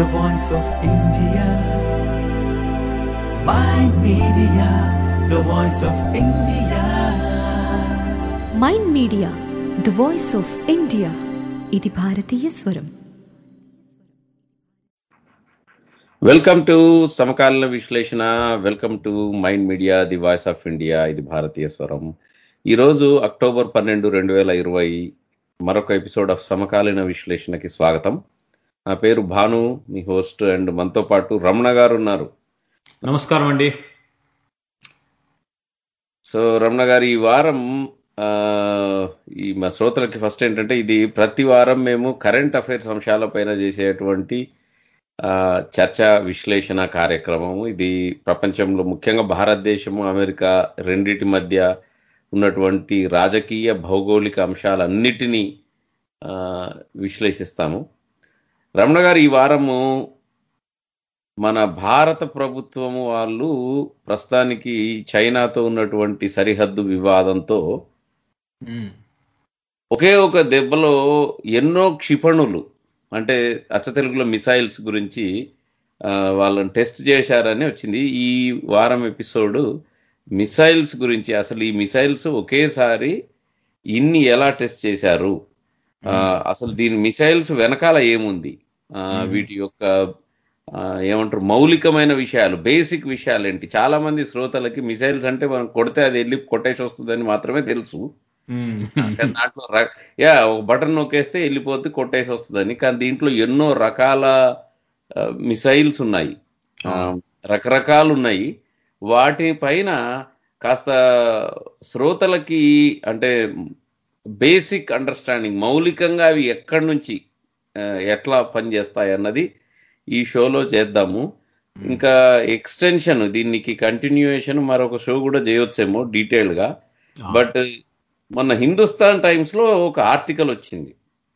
the voice of India. Mind Media, the voice of India. Mind media the voice of India ఇది భారతీయ స్వరం welcome to సమకాలీన విశ్లేషణ welcome to mind media the voice of India ఇది భారతీయ స్వరం ఈరోజు అక్టోబర్ పన్నెండు రెండు వేల ఇరవై మరొక ఎపిసోడ్ ఆఫ్ సమకాలీన విశ్లేషణకి స్వాగతం నా పేరు భాను మీ హోస్ట్ అండ్ మనతో పాటు రమణ గారు ఉన్నారు నమస్కారం అండి సో రమణ గారు ఈ వారం ఆ, ఈ మా శ్రోతలకి ఫస్ట్ ఏంటంటే ఇది ప్రతి వారం మేము కరెంట్ అఫైర్స్ అంశాలపైన చేసేటువంటి ఆ, చర్చ విశ్లేషణ కార్యక్రమం ఇది ప్రపంచంలో ముఖ్యంగా భారతదేశము అమెరికా రెండిటి మధ్య ఉన్నటువంటి రాజకీయ భౌగోళిక అంశాలన్నిటినీ ఆ, విశ్లేషిస్తాము రమణ గారు ఈ వారము మన భారత ప్రభుత్వము వాళ్ళు ప్రస్తుతానికి చైనాతో ఉన్నటువంటి సరిహద్దు వివాదంతో ఒకే ఒక దెబ్బలో ఎన్నో క్షిపణులు అంటే అచ్చ తెలుగులో మిసైల్స్ గురించి ఆ, వాళ్ళని టెస్ట్ చేశారని వచ్చింది ఈ వారం ఎపిసోడ్ మిసైల్స్ గురించి అసలు ఈ మిసైల్స్ ఒకేసారి ఇన్ని ఎలా టెస్ట్ చేశారు ఆ, అసలు దీని మిసైల్స్ వెనకాల ఏముంది ఆ, వీటి యొక్క ఆ, ఏమంటారు మౌలికమైన విషయాలు బేసిక్ విషయాలు ఏంటి చాలా మంది శ్రోతలకి మిసైల్స్ అంటే మనం కొడితే అది వెళ్ళి కొట్టేసి వస్తుందని మాత్రమే తెలుసు కానీ దాంట్లో ర- యా ఒక బటన్ నొక్కేస్తే వెళ్ళిపోతే కొట్టేసి వస్తుందని కానీ దీంట్లో ఎన్నో రకాల మిసైల్స్ ఉన్నాయి ఆ, రకరకాలు ఉన్నాయి వాటి పైన కాస్త శ్రోతలకి అంటే బేసిక్ అండర్స్టాండింగ్ మౌలికంగా అవి ఎక్కడి నుంచి ఆ, ఎట్లా పనిచేస్తాయి అన్నది ఈ షోలో చేద్దాము ఇంకా ఎక్స్టెన్షన్ దీనికి కంటిన్యూయేషన్ మరొక షో కూడా చేయొచ్చేమో డీటెయిల్ గా బట్ మొన్న హిందుస్థాన్ టైమ్స్ లో ఒక ఆర్టికల్ వచ్చింది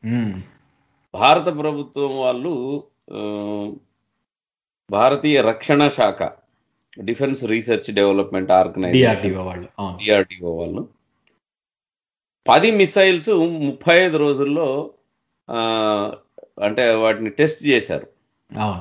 భారత ప్రభుత్వం వాళ్ళు ఆ, భారతీయ రక్షణ శాఖ defence research development organisation DRDO వాళ్ళు అవును డిఆర్డిఓ వాళ్ళు పది మిసైల్స్ ముప్పై ఐదు రోజుల్లో ఆ, అంటే వాటిని టెస్ట్ చేశారు అవును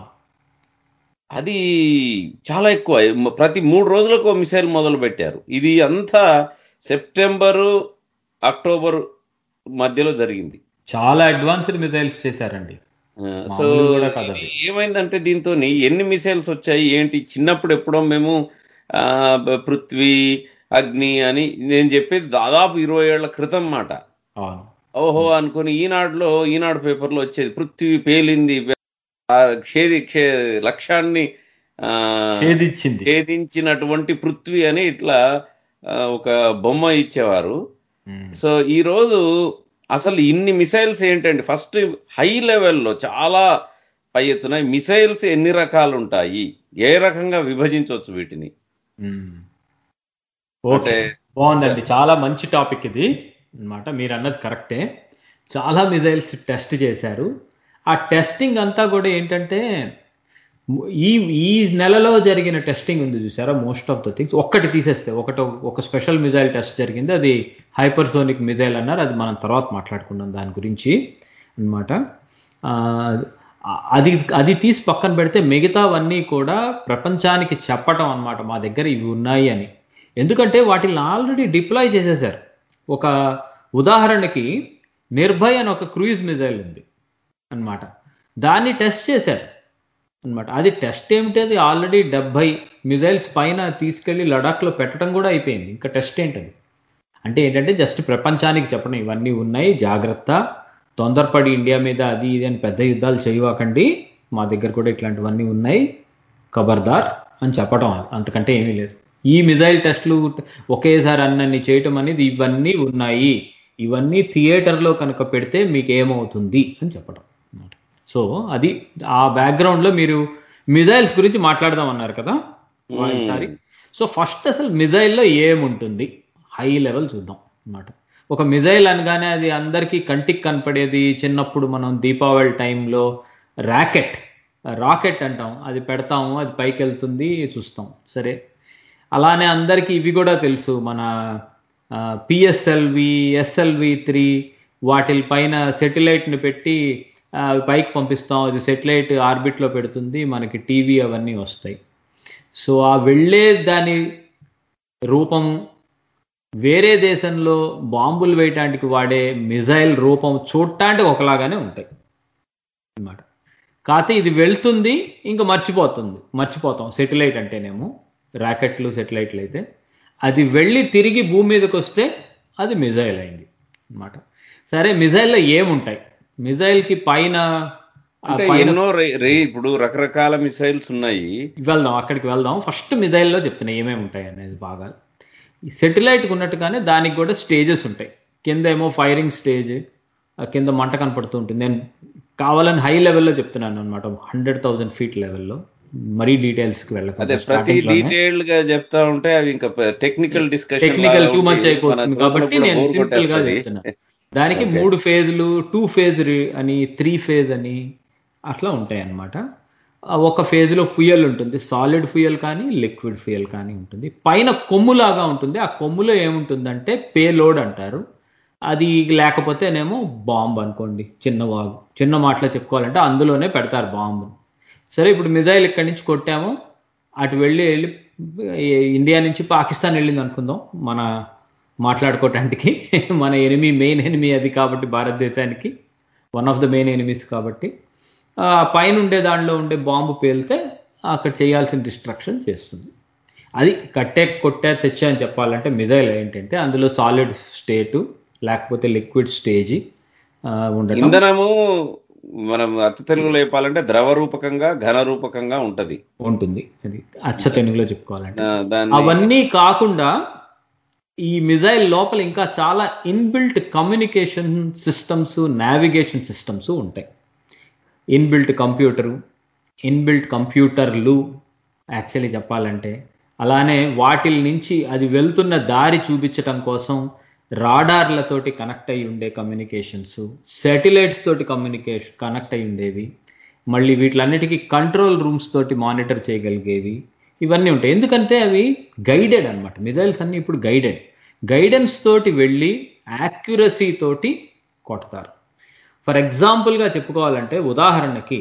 అది చాలా ఎక్కువ ప్రతి మూడు రోజులకు ఒక మిసైల్ మొదలు పెట్టారు ఇది అంతా సెప్టెంబరు అక్టోబర్ మధ్యలో జరిగింది చాలా అడ్వాన్స్డ్ మిసైల్స్ చేశారండి ఆ, సో మామూలు కూడా కాదు అది. ఇది ఏమైందంటే దీంతో ఎన్ని మిసైల్స్ వచ్చాయి ఏంటి చిన్నప్పుడు ఎప్పుడో మేము ఆ, బ- పృథ్వీ అగ్ని అని నేను చెప్పేది దాదాపు ఇరవై ఏళ్ల క్రితం మాట అవును ఓహో అనుకుని ఈనాడులో ఈనాడు పేపర్లో వచ్చేది పృథ్వీ పేలింది ఆ, క్షేది క్షే లక్ష్యాన్ని ఆ, ఛేదించింది ఛేదించినటువంటి పృథ్వీ అని ఇట్లా ఆ, ఒక బొమ్మ ఇచ్చేవారు ఉమ్. సో ఈ రోజు అసలు ఇన్ని మిసైల్స్ ఏంటండి ఫస్ట్ హై లెవెల్లో చాలా పై ఎత్తున మిసైల్స్ ఎన్ని రకాలు ఉంటాయి ఏ రకంగా విభజించవచ్చు వీటిని ఉమ్. ఓకే అంటే బాగుందండి చాలా మంచి టాపిక్ ఇది అన్నమాట మీరు అన్నది కరెక్టే చాలా మిజైల్స్ టెస్ట్ చేశారు ఆ టెస్టింగ్ అంతా కూడా ఏంటంటే ఈ ఈ నెలలో జరిగిన టెస్టింగ్ ఉంది చూసారా మోస్ట్ ఆఫ్ ద థింగ్స్ ఒక్కటి తీసేస్తే ఒకటి ఒక స్పెషల్ మిజైల్ టెస్ట్ జరిగింది అది హైపర్సోనిక్ మిజైల్ అన్నారు అది మనం తర్వాత మాట్లాడుకున్నాం దాని గురించి అన్నమాట ఆ, అది అది తీసి పక్కన పెడితే మిగతావన్నీ కూడా ప్రపంచానికి చెప్పటం అన్నమాట మా దగ్గర ఇవి ఉన్నాయి అని ఎందుకంటే వాటిని ఆల్రెడీ డిప్లాయ్ చేసేసారు ఒక ఉదాహరణకి నిర్భయ్ అని ఒక క్రూయిజ్ మిజైల్ ఉంది అన్నమాట దాన్ని టెస్ట్ చేశారు అన్నమాట అది టెస్ట్ ఏమిటి అది ఆల్రెడీ డెబ్బై మిజైల్స్ పైన తీసుకెళ్లి లడాఖ్లో పెట్టడం కూడా అయిపోయింది ఇంకా టెస్ట్ ఏంటది అంటే ఏంటంటే జస్ట్ ప్రపంచానికి చెప్పడం ఇవన్నీ ఉన్నాయి జాగ్రత్త తొందరపడి ఇండియా మీద అది ఇది అని పెద్ద యుద్ధాలు చేయవాకండి మా దగ్గర కూడా ఇట్లాంటివన్నీ ఉన్నాయి ఖబర్దార్ అని చెప్పడం అంతకంటే ఏమీ లేదు ఈ మిజైల్ టెస్ట్లు ఒకేసారి అన్నన్ని చేయటం అనేది ఇవన్నీ ఉన్నాయి ఇవన్నీ థియేటర్లో కనుక పెడితే మీకు ఏమవుతుంది అని చెప్పడం అన్నమాట సో అది ఆ బ్యాక్గ్రౌండ్లో మీరు మిజైల్స్ గురించి మాట్లాడదాం అన్నారు కదా ఈసారి సో ఫస్ట్ అసలు మిజైల్లో ఏముంటుంది హై లెవెల్ చూద్దాం అన్నమాట ఒక మిజైల్ అనగానే అది అందరికీ కంటికి కనపడేది చిన్నప్పుడు మనం దీపావళి టైంలో ర్యాకెట్ రాకెట్ అంటాం అది పెడతాము అది పైకి వెళ్తుంది చూస్తాం సరే అలానే అందరికీ ఇవి కూడా తెలుసు మన పిఎస్ఎల్వి ఎస్ఎల్వి త్రీ వాటి పైన సెటిలైట్ని పెట్టి ఆ, పైకి పంపిస్తాం అది సెటిలైట్ ఆర్బిట్లో పెడుతుంది మనకి టీవీ అవన్నీ వస్తాయి సో ఆ వెళ్ళే దాని రూపం వేరే దేశంలో బాంబులు వేయటానికి వాడే మిజైల్ రూపం చూడటానికి ఒకలాగానే ఉంటాయి అన్నమాట కాకపోతే ఇది వెళ్తుంది ఇంకా మర్చిపోతుంది మర్చిపోతాం సెటిలైట్ అంటేనేమో రాకెట్లు సెటిలైట్లు అయితే అది వెళ్ళి తిరిగి భూమి మీదకి వస్తే అది మిజైల్ అయింది అన్నమాట సరే మిజైల్లో ఏముంటాయి మిజైల్కి పైన ఆ అంటే పైన ఎన్నో రే రే ఇప్పుడు రకరకాల మిసైల్స్ ఉన్నాయి వెళ్దాం అక్కడికి వెళ్దాం ఫస్ట్ మిజైల్లో చెప్తున్నా ఏమేమి ఉంటాయి అనేది బాగా ఈ సెటిలైట్కి ఉన్నట్టుగానే దానికి కూడా స్టేజెస్ ఉంటాయి కింద ఏమో ఫైరింగ్ స్టేజ్ కింద మంట కనపడుతూ ఉంటుంది నేను కావాలని హై లెవెల్లో చెప్తున్నాను అనమాట హండ్రెడ్ థౌజండ్ ఫీట్ లెవెల్లో మరీ డీటెయిల్స్కి అదే వెళ్ళకుండా ప్రతి starting లోనే. డీటెయిల్డ్ గా చెప్తా ఉంటే అవి ఇంకా technical discussion technical too much అయిపోతుంది కాబట్టి నేను సింపుల్ గా చెప్తున్నా దానికి Okay. మూడు ఫేజ్లు టూ ఫేజ్ అని త్రీ ఫేజ్ అని అట్లా ఉంటాయి అన్నమాట ఆ ఒక phase లో ఫ్యూయల్ ఉంటుంది సాలిడ్ ఫ్యూయల్ కానీ లిక్విడ్ ఫ్యూయల్ కానీ ఉంటుంది పైన కొమ్ములాగా ఉంటుంది ఆ కొమ్ములో ఏముంటుందంటే పేలోడ్ అంటారు అది లేకపోతేనేమో బాంబ్ అనుకోండి చిన్న వాగు చిన్న మాటలో చెప్పుకోవాలంటే అందులోనే పెడతారు బాంబు సరే ఇప్పుడు మిజైల్ ఇక్కడి నుంచి కొట్టాము అటు వెళ్ళి వెళ్ళి ఇండియా నుంచి పాకిస్తాన్ వెళ్ళింది అనుకుందాం మన మాట్లాడుకోవటానికి మన ఎనిమి మెయిన్ ఎనిమి అది కాబట్టి భారతదేశానికి one of the main enemies కాబట్టి ఆ పైన ఉండే దానిలో ఉండే బాంబు పేలితే అక్కడ చేయాల్సిన డిస్ట్రక్షన్ చేస్తుంది అది కట్టే కొట్టే తెచ్చా అని చెప్పాలంటే మిజైల్ ఏంటంటే అందులో సాలిడ్ స్టేటు లేకపోతే లిక్విడ్ స్టేజీ ఉండటం ఇంధనము మనం అచ్చ తెలుగులో చెప్పాలంటే ద్రవ రూపకంగా ఘన రూపకంగా ఉంటది ఉంటుంది అది అచ్చ తెలుగులో చెప్పుకోవాలంటే ఆ, దాన్ని అవన్నీ కాకుండా ఈ మిజైల్ లోపల ఇంకా చాలా inbuilt communication systems navigation systems ఉంటాయి ఇన్బిల్ట్ కంప్యూటరు ఇన్బిల్ట్ కంప్యూటర్లు యాక్చువల్లీ చెప్పాలంటే అలానే వాటిల్ నుంచి అది వెళ్తున్న దారి చూపించటం కోసం రాడార్లతోటి కనెక్ట్ అయి ఉండే కమ్యూనికేషన్స్ శాటిలైట్స్ తోటి కమ్యూనికేషన్ కనెక్ట్ అయి ఉండేవి మళ్ళీ వీటిలన్నిటికీ కంట్రోల్ రూమ్స్ తోటి మానిటర్ చేయగలిగేవి ఇవన్నీ ఉంటాయి ఎందుకంటే అవి గైడెడ్ అన్నమాట మిజైల్స్ అన్ని ఇప్పుడు గైడెడ్ గైడెన్స్ తోటి వెళ్ళి యాక్యురసీ తోటి కొడతారు ఫర్ ఎగ్జాంపుల్గా చెప్పుకోవాలంటే ఉదాహరణకి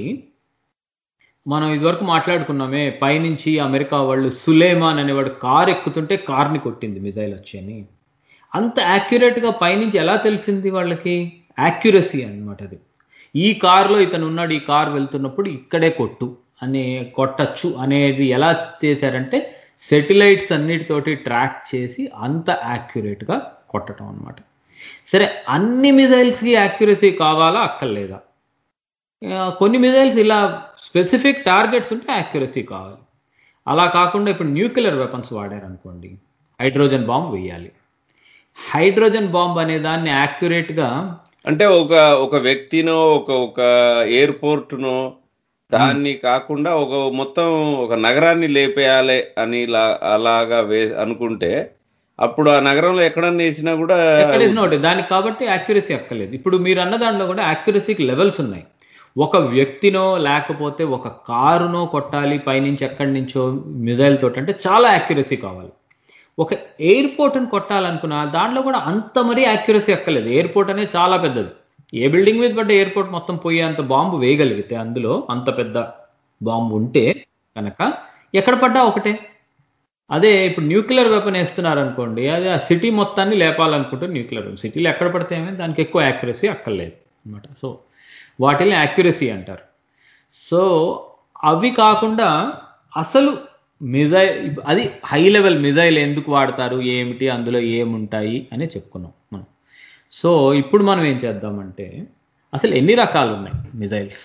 మనం ఇదివరకు మాట్లాడుకున్నామే పైనుంచి అమెరికా వాళ్ళు సులేమాన్ అనేవాడు కార్ ఎక్కుతుంటే కార్ని కొట్టింది మిజైల్ వచ్చి అని అంత యాక్యురేట్గా పైనుంచి ఎలా తెలిసింది వాళ్ళకి యాక్యురసీ అన్నమాట అది ఈ కార్లో ఇతను ఉన్నాడు ఈ కార్ వెళ్తున్నప్పుడు ఇక్కడే కొట్టు అనే కొట్టచ్చు అనేది ఎలా చేశారంటే సెటిలైట్స్ అన్నిటితోటి ట్రాక్ చేసి అంత యాక్యురేట్గా కొట్టడం అన్నమాట సరే అన్ని మిజైల్స్కి యాక్యురసీ కావాలా అక్కర్లేదా ఆ, కొన్ని మిజైల్స్ ఇలా స్పెసిఫిక్ టార్గెట్స్ ఉంటే యాక్యురసీ కావాలి అలా కాకుండా ఇప్పుడు న్యూక్లియర్ వెపన్స్ వాడారు అనుకోండి హైడ్రోజన్ బాంబ్ వేయాలి హైడ్రోజన్ బాంబ్ అనే దాన్ని యాక్యురేట్గా అంటే ఒక ఒక వ్యక్తినో ఒక ఒక ఎయిర్పోర్ట్నో దాన్ని కాకుండా ఒక మొత్తం ఒక నగరాన్ని లేపేయాలి అని ఇలా- అలాగా వే అనుకుంటే అప్పుడు ఆ నగరంలో ఎక్కడన్నా వేసినా కూడా ఎక్కడ వేసినా ఒకటి దానికి కాబట్టి యాక్యురసీ ఎక్కలేదు ఇప్పుడు మీరు అన్న దాంట్లో కూడా యాక్యురసీకి లెవెల్స్ ఉన్నాయి ఒక వ్యక్తినో లేకపోతే ఒక కారునో కొట్టాలి పైనుంచి ఎక్కడి నుంచో మిజైల్ తోటి అంటే చాలా యాక్యురసీ కావాలి ఒక ఎయిర్పోర్ట్ని కొట్టాలనుకున్నా దాంట్లో కూడా అంత మరీ యాక్యురసీ ఎక్కలేదు ఎయిర్పోర్ట్ అనేది చాలా పెద్దది ఏ బిల్డింగ్ మీద పడ్డ ఎయిర్పోర్ట్ మొత్తం పోయే అంత బాంబు వేయగలిగితే అందులో అంత పెద్ద బాంబు ఉంటే కనుక ఎక్కడ పడ్డా ఒకటే అదే ఇప్పుడు న్యూక్లియర్ వెపన్ వేస్తున్నారు అనుకోండి అది ఆ సిటీ మొత్తాన్ని లేపాలనుకుంటే న్యూక్లియర్ సిటీలో ఎక్కడ పడితే ఏమైంది దానికి ఎక్కువ యాక్యురసీ అక్కర్లేదు అనమాట సో వాటిని యాక్యురసీ అంటారు సో అవి కాకుండా అసలు మిజైల్ అది హై లెవెల్ మిజైల్ ఎందుకు వాడతారు ఏమిటి అందులో ఏముంటాయి అని చెప్పుకున్నాం మనం సో ఇప్పుడు మనం ఏం చేద్దామంటే అసలు ఎన్ని రకాలు ఉన్నాయి మిజైల్స్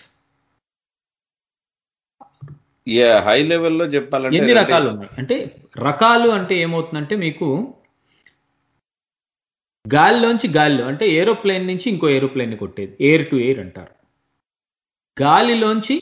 హై లెవెల్లో చెప్పాలంటే ఎన్ని రకాలు ఉన్నాయి అంటే రకాలు అంటే ఏమవుతుందంటే మీకు గాలిలోంచి గాలిలో అంటే ఏరోప్లేన్ నుంచి ఇంకో ఏరోప్లేన్ కొట్టేది ఎయిర్ టు ఎయిర్ అంటారు గాలిలోంచి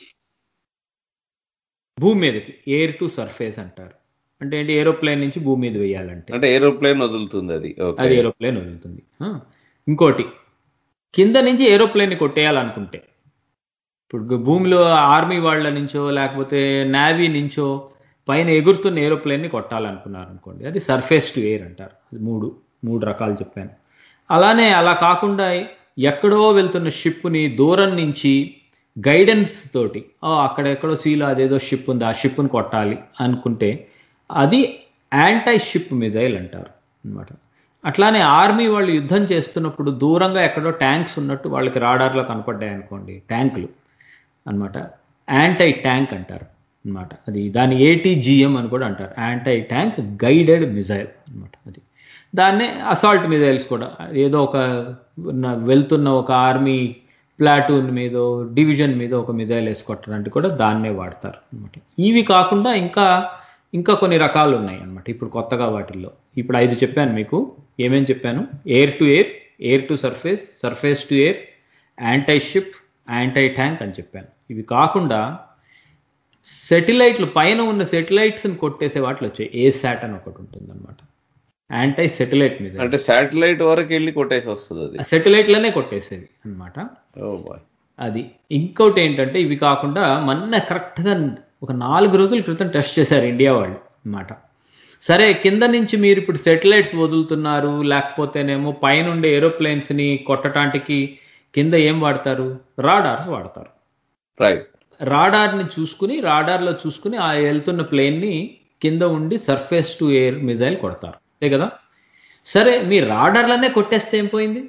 భూమి మీదకి ఎయిర్ టు సర్ఫేస్ అంటారు అంటే ఏంటి ఏరోప్లేన్ నుంచి భూమి మీద వేయాలంటే అంటే ఏరోప్లేన్ వదులుతుంది అది ఓకే అది ఏరోప్లేన్ వదులుతుంది ఆ, ఇంకోటి కింద నుంచి ఏరోప్లేన్ కొట్టేయాలనుకుంటే ఇప్పుడు భూమిలో ఆర్మీ వాళ్ళ నుంచో లేకపోతే నావీ నుంచో పైన ఎగురుతున్న ఏరోప్లేన్ని కొట్టాలనుకున్నారు అనుకోండి అది సర్ఫేస్ టు ఎయిర్ అంటారు అది మూడు మూడు రకాలు చెప్పాను అలానే అలా కాకుండా ఎక్కడో వెళ్తున్న షిప్ని దూరం నుంచి గైడెన్స్ తోటి "ఓ, అక్కడ ఎక్కడో సీలో అదేదో షిప్ ఉంది ఆ షిప్ని కొట్టాలి అనుకుంటే అది యాంటై షిప్ మిజైల్ అంటారు అన్నమాట అట్లానే ఆర్మీ వాళ్ళు యుద్ధం చేస్తున్నప్పుడు దూరంగా ఎక్కడో ట్యాంక్స్ ఉన్నట్టు వాళ్ళకి రాడార్లో కనపడ్డాయి అనుకోండి ట్యాంకులు అన్నమాట యాంటై ట్యాంక్ అంటారు అన్నమాట అది దాని ఏటీజీఎం అని కూడా అంటారు యాంటై ట్యాంక్ గైడెడ్ మిజైల్ అన్నమాట అది దాన్నే అసాల్ట్ మిజైల్స్ కూడా ఏదో ఒక ఉన్న- వెళ్తున్న ఒక ఆర్మీ ప్లాటూన్ మీద డివిజన్ మీద ఒక మిజైల్ వేసి కొట్టడానికి కూడా దాన్నే వాడతారు అనమాట ఇవి కాకుండా ఇంకా ఇంకా కొన్ని రకాలు ఉన్నాయి అన్నమాట ఇప్పుడు కొత్తగా వాటిల్లో ఇప్పుడు ఐదు చెప్పాను మీకు ఏమేం చెప్పాను air to air air to surface surface to air anti ship anti tank అని చెప్పాను ఇవి కాకుండా సెటిలైట్లు పైన ఉన్న సెటిలైట్స్ని కొట్టేసే వాటిలో వచ్చాయి ఏ శాట్ అని ఒకటి ఉంటుంది అనమాట యాంటై సెటిలైట్ మీద అంటే శాటిలైట్ వరకు వెళ్ళి కొట్టేసి వస్తుంది అది సెటిలైట్లనే కొట్టేసేది అన్నమాట ఓ బాయ్ అది ఇంకోటి ఏంటంటే ఇవి కాకుండా మొన్న కరెక్ట్గా ఒక నాలుగు రోజుల క్రితం టెస్ట్ చేశారు ఇండియా వాళ్ళు అన్నమాట సరే కింద నుంచి మీరు ఇప్పుడు సెటిలైట్స్ వదులుతున్నారు లేకపోతేనేమో పైనుండే ఏరోప్లేన్స్ని కొట్టడానికి కింద ఏం వాడతారు రాడార్స్ వాడతారు రైట్ రాడార్ని చూసుకుని రాడార్లో చూసుకుని ఆ వెళ్తున్న ప్లేన్ని కింద ఉండి సర్ఫేస్ టు ఎయిర్ మిజైల్ కొడతారు అంతే కదా సరే మీ రాడార్లనే కొట్టేస్తే ఏం పోయింది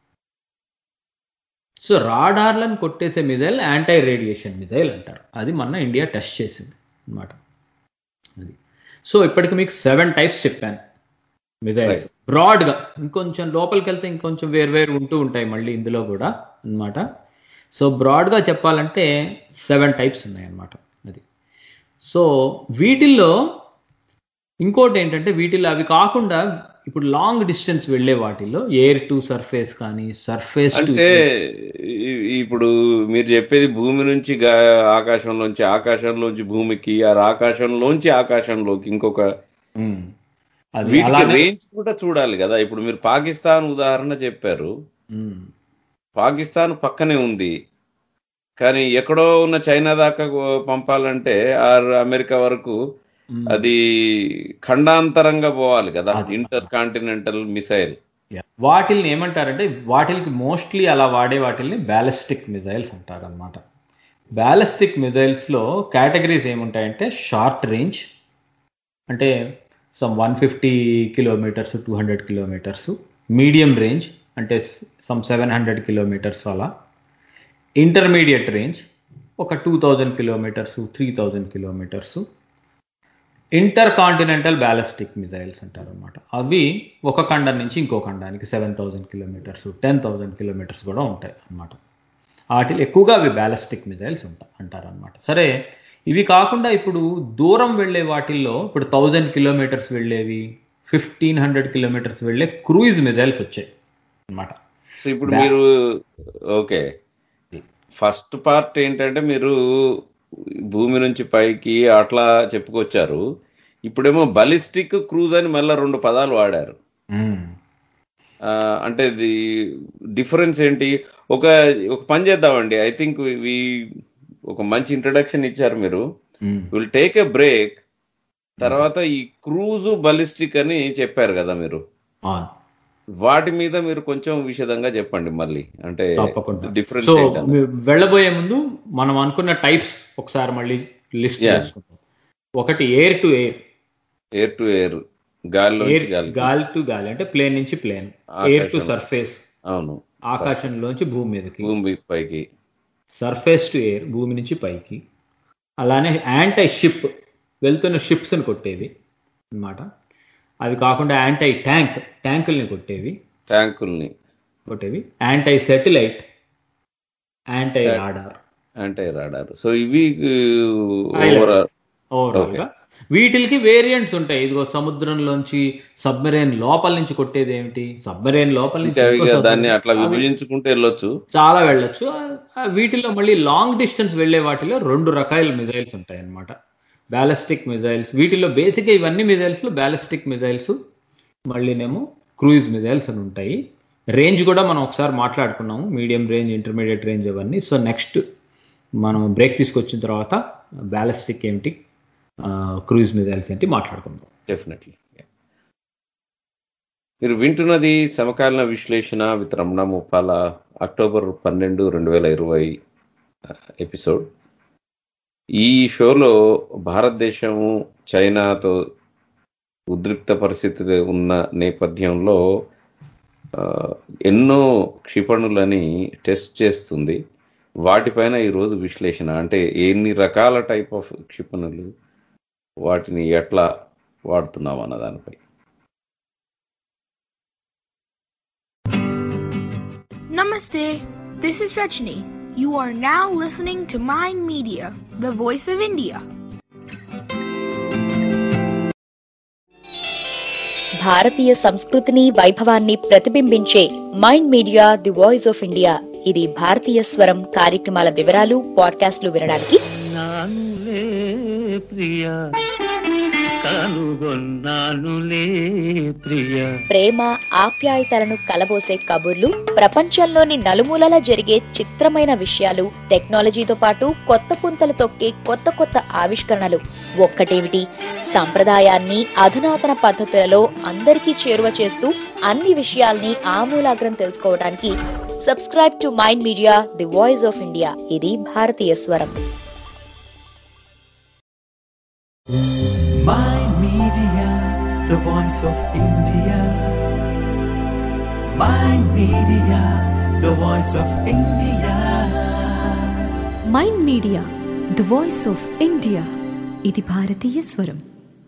సో రాడార్లను కొట్టేసే మిజైల్ యాంటీ రేడియేషన్ మిజైల్ అంటారు అది మొన్న ఇండియా టెస్ట్ చేసింది అన్నమాట అది సో ఇప్పటికి మీకు సెవెన్ టైప్స్ చెప్పాను మిజైల్స్ బ్రాడ్గా ఇంకొంచెం లోపలికి వెళ్తే ఇంకొంచెం వేరు వేరు ఉంటూ ఉంటాయి మళ్ళీ ఇందులో కూడా అన్నమాట సో బ్రాడ్గా చెప్పాలంటే సెవెన్ టైప్స్ ఉన్నాయి అన్నమాట అది సో వీటిల్లో ఇంకోటి ఏంటంటే వీటిల్లో అవి కాకుండా ఇప్పుడు లాంగ్ డిస్టెన్స్ వెళ్ళే వాటిల్లో ఎయిర్ టు సర్ఫేస్ కానీ సర్ఫేస్ టు అంటే ఈ- ఇప్పుడు మీరు చెప్పేది భూమి నుంచి గా- ఆకాశంలోంచి ఆకాశంలోంచి భూమికి ఆ ఆకాశంలోంచి ఆకాశంలోకి ఇంకొక అది వీటికి అలానే రేంజ్ కూడా చూడాలి కదా ఇప్పుడు మీరు పాకిస్తాన్ ఉదాహరణ చెప్పారు ఉమ్, పాకిస్తాన్ పక్కనే ఉంది కానీ ఎక్కడో ఉన్న చైనా దాకా కో- పంపాలంటే ఆర్ అమెరికా వరకు ఉమ్. అది ఖండాంతరంగా పోవాలి కదా అది. Intercontinental missile Yeah. వాటిల్ని ఏమంటారంటే వాటికి మోస్ట్లీ అలా వాడే వాటిల్ని బ్యాలిస్టిక్ మిజైల్స్ అంటారు అనమాట బ్యాలిస్టిక్ మిజైల్స్లో కేటగిరీస్ ఏముంటాయంటే షార్ట్ రేంజ్ అంటే some one fifty kilometres two hundred kilometres medium range అంటే సమ్ సెవెన్ హండ్రెడ్ కిలోమీటర్స్ అలా ఇంటర్మీడియట్ రేంజ్ ఒక two thousand kilometres three thousand kilometres intercontinental ballistic missiles అంటారు అనమాట అవి ఒక ఖండం నుంచి ఇంకో ఖండానికి seven thousand kilometres ten thousand kilometres కూడా ఉంటాయి అన్నమాట వాటిలో ఎక్కువగా అవి బ్యాలిస్టిక్ మిజైల్స్ ఉంటాయి అంటారు అనమాట సరే ఇవి కాకుండా ఇప్పుడు దూరం వెళ్ళే వాటిల్లో ఇప్పుడు థౌజండ్ కిలోమీటర్స్ వెళ్ళేవి ఫిఫ్టీన్ హండ్రెడ్ కిలోమీటర్స్ వెళ్ళే క్రూయిజ్ మిజైల్స్ వచ్చాయి అన్నమాట సో ఇప్పుడు Ba- మీరు ఓకే ఫస్ట్ పార్ట్ ఏంటంటే మీరు భూమి నుంచి పైకి అట్లా చెప్పుకొచ్చారు ఇప్పుడేమో బలిస్టిక్ క్రూజ్ అని మళ్ళీ రెండు పదాలు వాడారు ఆ, అంటే ఇది డిఫరెన్స్ ఏంటి ఒక ఒక పని చేద్దామండి ఐ థింక్ వి ఒక మంచి ఇంట్రడక్షన్ ఇచ్చారు మీరు విల్ టేక్ ఎ బ్రేక్ తర్వాత ఈ క్రూజ్ బలిస్టిక్ అని చెప్పారు కదా మీరు అవును వాటి మీద మీరు కొంచెం విషదంగా చెప్పండి మళ్ళీ అంటే తప్పకుండా డిఫరెన్స్ సో ఏంటని మీ- వెళ్ళబోయే ముందు మనం అనుకున్న టైప్స్ ఒకసారి మళ్ళీ లిస్ట్ Yeah. చేసుకుంటాం ఒకటి air to air air to air గాలిలోంచి ఎయిర్ గాలి గాలి టు గాలి అంటే ప్లేన్ నుంచి ప్లేన్ ఎయిర్ టు ఆకాశం. సర్ఫేస్ అవును ఆకాశంలోంచి భూమి మీదకి భూమి పైకి సర్ఫేస్ టు ఎయిర్ భూమి నుంచి పైకి అలానే యాంటై షిప్ వెళ్తున్న షిప్స్ని కొట్టేవి అన్నమాట అవి కాకుండా యాంటై ట్యాంక్ ట్యాంకుల్ని కొట్టేవి ట్యాంకుల్ని కొట్టేవి anti satellite anti Sat- radar అంటే రాడారు సో ఇవి Highlight. ఓవరాల్ ఓవరాల్ గా వీటికి వేరియంట్స్ ఉంటాయి ఇదిగో సముద్రంలోంచి సబ్మెరైన్ లోపల నుంచి కొట్టేది ఏమిటి సబ్మెరైన్ లోపల నుంచి ఇంకా ఇంకో ఇక submarine. దాన్ని అట్లా అవి విభజించుకుంటూ వెళ్ళొచ్చు చాలా వెళ్ళొచ్చు ఆ- ఆ వీటిలో మళ్ళీ లాంగ్ డిస్టెన్స్ వెళ్ళే వాటిలో రెండు రకాల మిజైల్స్ ఉంటాయి అన్నమాట బ్యాలిస్టిక్ మిజైల్స్ వీటిలో బేసిక్గా ఇవన్నీ మిజైల్స్లో బ్యాలిస్టిక్ మిజైల్స్ మళ్ళీనేమో క్రూయిజ్ మిజైల్స్ అని ఉంటాయి రేంజ్ కూడా మనం ఒకసారి మాట్లాడుకున్నాము మీడియం రేంజ్ ఇంటర్మీడియట్ రేంజ్ అవన్నీ సో నెక్స్ట్ మనం బ్రేక్ తీసుకొచ్చిన తర్వాత బ్యాలిస్టిక్ ఏమిటి క్రూయిజ్ మిజైల్స్ ఏంటి మాట్లాడుకుందాం డెఫినెట్లీ మీరు వింటున్నది సమకాలీన విశ్లేషణ విత్ రమణ ముప్పాల అక్టోబర్ పన్నెండు రెండు వేల ఇరవై ఎపిసోడ్ ఈ షోలో భారతదేశము చైనాతో ఉద్రిక్త పరిస్థితులు ఉన్న నేపథ్యంలో ఆ, ఎన్నో క్షిపణులని టెస్ట్ చేస్తుంది వాటిపైన ఈరోజు విశ్లేషణ అంటే ఎన్ని రకాల టైప్ ఆఫ్ క్షిపణులు వాటిని ఎట్లా వాడుతున్నాం అన్న దానిపై Namaste. This is Rajni. You are now listening to Mind Media, the voice of India. భారతీయ సంస్కృతిని వైభవాన్ని ప్రతిబింబించే mind media the voice of India ఇది భారతీయ స్వరం కార్యక్రమాల వివరాలు పాడ్కాస్ట్లు వినడానికి నానులే ప్రియ కనుగొన్నానులే ప్రియ ప్రేమ ఆప్యాయతలను కలబోసే కబుర్లు ప్రపంచంలోని నలుమూలలా జరిగే చిత్రమైన విషయాలు టెక్నాలజీతో పాటు కొత్త పుంతలు తొక్కే కొత్త కొత్త ఆవిష్కరణలు ఒక్కటేమిటి సంప్రదాయాన్ని అధునాతన పద్ధతులలో అందరికీ చేరువ చేస్తూ అన్ని విషయాల్ని ఆమూలాగ్రం తెలుసుకోవడానికి subscribe to mind media the voice of India ఇది భారతీయ స్వరం Mind Media, the voice of India. Mind Media, the voice of India. Mind media the voice of India ఇది భారతీయ స్వరం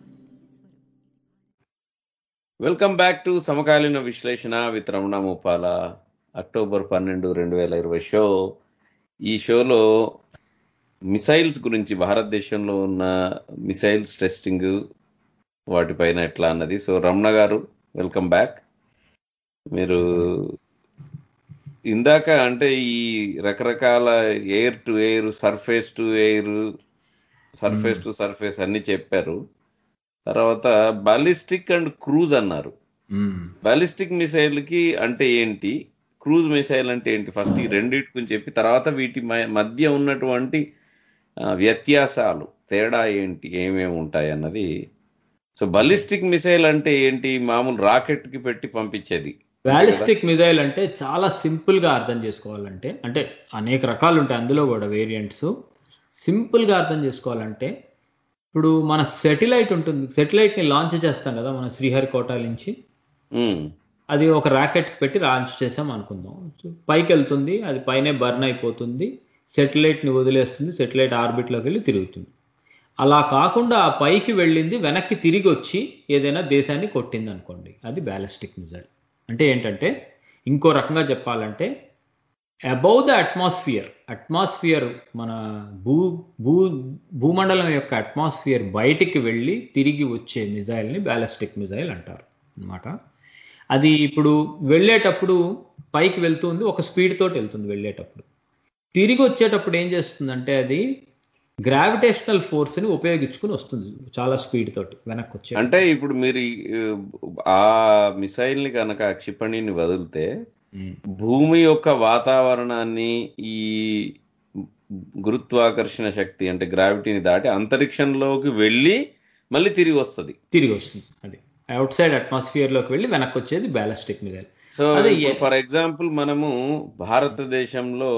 వెల్కమ్ బ్యాక్ టు సమకాలీన విశ్లేషణ విత్ రమణ ముపాల అక్టోబర్ పన్నెండు రెండు వేల ఇరవై షో ఈ షోలో మిసైల్స్ గురించి భారతదేశంలో ఉన్న మిసైల్స్ టెస్టింగ్ వాటిపైన ఎట్లా అన్నది so Ramana garu welcome back మీరు ఇందాక అంటే ఈ రకరకాల air to air surface to air surface to surface అన్ని చెప్పారు తర్వాత బాలిస్టిక్ అండ్ క్రూజ్ అన్నారు బాలిస్టిక్ మిసైల్ కి అంటే ఏంటి క్రూజ్ మిసైల్ అంటే ఏంటి ఫస్ట్ ఈ రెండింటి గురించి చెప్పి తర్వాత వీటి మ- మధ్య ఉన్నటువంటి ఆ, వ్యత్యాసాలు తేడా ఏంటి ఏమేమి ఉంటాయి అన్నది సో బలిస్టిక్ మిసైల్ అంటే ఏంటి మామూలు రాకెట్ కి పెట్టి పంపించేది బ్యాలిస్టిక్ మిజైల్ అంటే చాలా సింపుల్ గా అర్థం చేసుకోవాలంటే అంటే అనేక రకాలు ఉంటాయి అందులో కూడా వేరియంట్స్ సింపుల్ గా అర్థం చేసుకోవాలంటే ఇప్పుడు మన సెటిలైట్ ఉంటుంది సెటిలైట్ ని లాంచ్ చేస్తాం కదా మన శ్రీహరికోట నుంచి ఉమ్, అది ఒక ర్యాకెట్ పెట్టి లాంచ్ చేసాం అనుకుందాం పైకి వెళ్తుంది అది పైనే బర్న్ అయిపోతుంది సెటిలైట్ ని వదిలేస్తుంది సెటిలైట్ ఆర్బిట్ లోకి వెళ్ళి తిరుగుతుంది అలా కాకుండా ఆ పైకి వెళ్ళింది వెనక్కి తిరిగి వచ్చి ఏదైనా దేశాన్ని కొట్టింది అనుకోండి అది బ్యాలిస్టిక్ మిజైల్ అంటే ఏంటంటే ఇంకో రకంగా చెప్పాలంటే అబౌవ్ ద అట్మాస్ఫియర్ అట్మాస్ఫియర్ మన భూ భూ భూమండలం యొక్క అట్మాస్ఫియర్ బయటికి వెళ్ళి తిరిగి వచ్చే మిజైల్ని బ్యాలిస్టిక్ మిజైల్ అంటారు అన్నమాట అది ఇప్పుడు వెళ్ళేటప్పుడు పైకి వెళ్తుంది ఒక స్పీడ్ తోటి వెళ్తుంది వెళ్ళేటప్పుడు తిరిగి వచ్చేటప్పుడు ఏం చేస్తుందంటే అది గ్రావిటేషనల్ ఫోర్స్ని ఉపయోగించుకుని వస్తుంది చాలా స్పీడ్ తోటి వెనక్కి వచ్చే అంటే ఇప్పుడు మీరు ఈ, ఆ మిసైల్ ని కనుక ఆ క్షిపణిని వదిలితే ఉమ్. భూమి యొక్క వాతావరణాన్ని ఈ గురుత్వాకర్షణ శక్తి అంటే గ్రావిటీని దాటి అంతరిక్షంలోకి వెళ్ళి మళ్ళీ తిరిగి వస్తుంది తిరిగి వస్తుంది అది అవుట్ సైడ్ అట్మాస్ఫియర్ లోకి వెళ్ళి వెనక్కి వచ్చేది బ్యాలిస్టిక్ మిజైల్ సో అదే ఏ- ఫర్ ఎగ్జాంపుల్ మనము భారతదేశంలో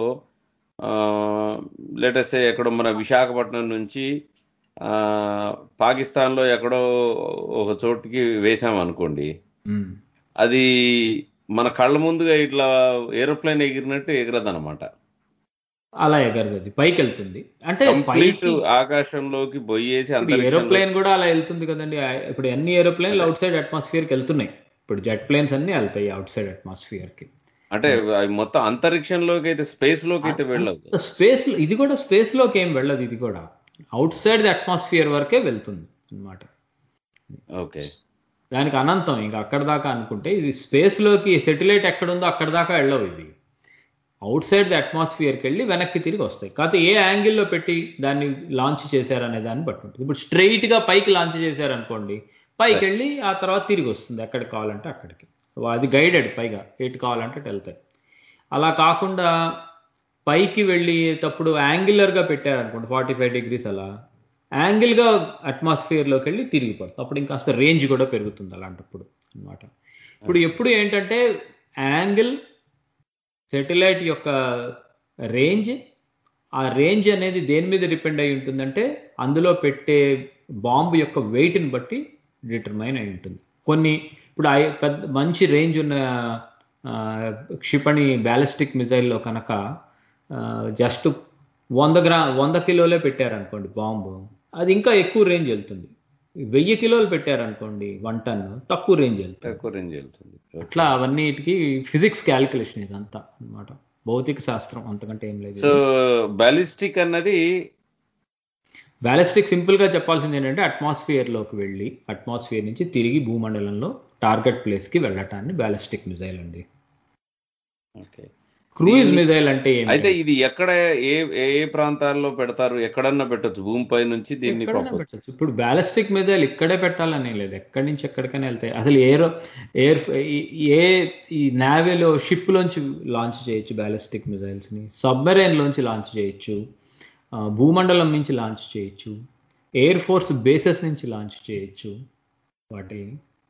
లేటెస్ట్ ఎక్కడో మన విశాఖపట్నం నుంచి ఆ, పాకిస్తాన్లో ఎక్కడో ఒక చోటుకి వేసాం అనుకోండి అది మన కళ్ళ ముందుగా ఇట్లా ఏరోప్లేన్ ఎగిరినట్టు ఎగరదు అనమాట అలా ఎగరదు అది పైకి వెళ్తుంది అంటే కంప్లీట్ పైకి ఆకాశంలోకి బొయ్యేసి ఇప్పుడు అంతరిక్షంలో ఏరోప్లేన్ కూడా అలా వెళ్తుంది కదండి ఆ- ఇప్పుడు అన్ని ఏరోప్లేన్లు అవుట్ సైడ్ అట్మాస్ఫియర్ కి వెళ్తున్నాయి ఇప్పుడు జెట్ ప్లేన్స్ అన్ని వెళ్తాయి అవుట్ సైడ్ అట్మాస్ఫియర్ కి అంటే అవి మొత్తం అంతరిక్షంలోకి అయితే స్పేస్ లోకి అయితే వెళ్ళవు స్పేస్ ఇది కూడా స్పేస్ లోకి ఏం వెళ్ళదు ఇది కూడా అవుట్ సైడ్ ది అట్మాస్ఫియర్ వరకే వెళ్తుంది అన్నమాట ఓకే దానికి అనంతం ఇంకా అక్కడ దాకా అనుకుంటే ఇది స్పేస్ లోకి సెటిలైట్ ఎక్కడ ఉందో అక్కడ దాకా వెళ్ళవు ఇది అవుట్ సైడ్ ది అట్మాస్ఫియర్కి వెళ్ళి వెనక్కి తిరిగి వస్తాయి కాకపోతే ఏ యాంగిల్లో పెట్టి దాన్ని లాంచ్ చేశారనే దాన్ని బట్టి ఉంటుంది ఇప్పుడు straight గా పైకి లాంచ్ చేశారనుకోండి పైకి వెళ్ళి ఆ తర్వాత తిరిగి వస్తుంది ఎక్కడికి కావాలంటే అక్కడికి అది గైడెడ్ పైగా ఎటు కావాలంటే అటు వెళ్తాయి అలా కాకుండా పైకి వెళ్ళేటప్పుడు యాంగిలర్గా పెట్టారనుకోండి ఫార్టీ ఫైవ్ డిగ్రీస్ అలా యాంగిల్గా అట్మాస్ఫియర్లోకి వెళ్ళి తిరిగి పడుతుంది అప్పుడు ఇంకాస్త రేంజ్ కూడా పెరుగుతుంది అలాంటప్పుడు అన్నమాట ఇప్పుడు ఎప్పుడు ఏంటంటే యాంగిల్ సెటిలైట్ యొక్క రేంజ్ ఆ రేంజ్ అనేది దేని మీద డిపెండ్ అయి ఉంటుందంటే అందులో పెట్టే బాంబు యొక్క వెయిట్ని బట్టి డిటర్మైన్ అయి ఉంటుంది కొన్ని ఇప్పుడు ఐ- పెద్ద మంచి రేంజ్ ఉన్న ఆ, క్షిపణి బ్యాలిస్టిక్ మిజైల్లో కనుక జస్ట్ వంద గ్రా వంద కిలోలే పెట్టారనుకోండి బాంబు అది ఇంకా ఎక్కువ రేంజ్ వెళ్తుంది వెయ్యి కిలోలు పెట్టారనుకోండి వన్ టన్ తక్కువ రేంజ్ వెళ్తుంది తక్కువ రేంజ్ వెళ్తుంది అట్లా అవన్నిటికి ఫిజిక్స్ క్యాలిక్యులేషన్ ఇదంతా అన్నమాట భౌతిక శాస్త్రం అంతకంటే ఏం లేదు సో బాలిస్టిక్ అన్నది బ్యాలిస్టిక్ సింపుల్ గా చెప్పాల్సింది ఏంటంటే అట్మాస్ఫియర్ లోకి వెళ్ళి అట్మాస్ఫియర్ నుంచి తిరిగి భూమండలంలో టార్గెట్ ప్లేస్ కి వెళ్ళటాన్ని బ్యాలిస్టిక్ మిజైల్ అండి ఓకే క్రూయిజ్ దీన్ని- మిజైల్ అంటే ఏంటి? అయితే ఇది ఎక్కడ ఏ ఏ ఏ ప్రాంతాల్లో పెడతారు ఎక్కడన్నా పెట్టొచ్చు భూమిపై నుంచి దీన్ని ఎక్కడైనా పంపొచ్చు పెట్టొచ్చు. ఇప్పుడు బ్యాలిస్టిక్ మిజైల్ ఇక్కడే పెట్టాలని లేదు ఎక్కడి నుంచి ఎక్కడికైనా వెళ్తాయి అసలు ఎయిర్ ఎయిర్ ఏ ఈ నావీలో షిప్ లోంచి లాంచ్ చేయొచ్చు బ్యాలిస్టిక్ మిజైల్స్ ని సబ్మెరైన్ లోంచి లాంచ్ చేయొచ్చు ఆ, భూమండలం నుంచి లాంచ్ చేయొచ్చు ఎయిర్ ఫోర్స్ బేసెస్ నుంచి లాంచ్ చేయొచ్చు వాటిని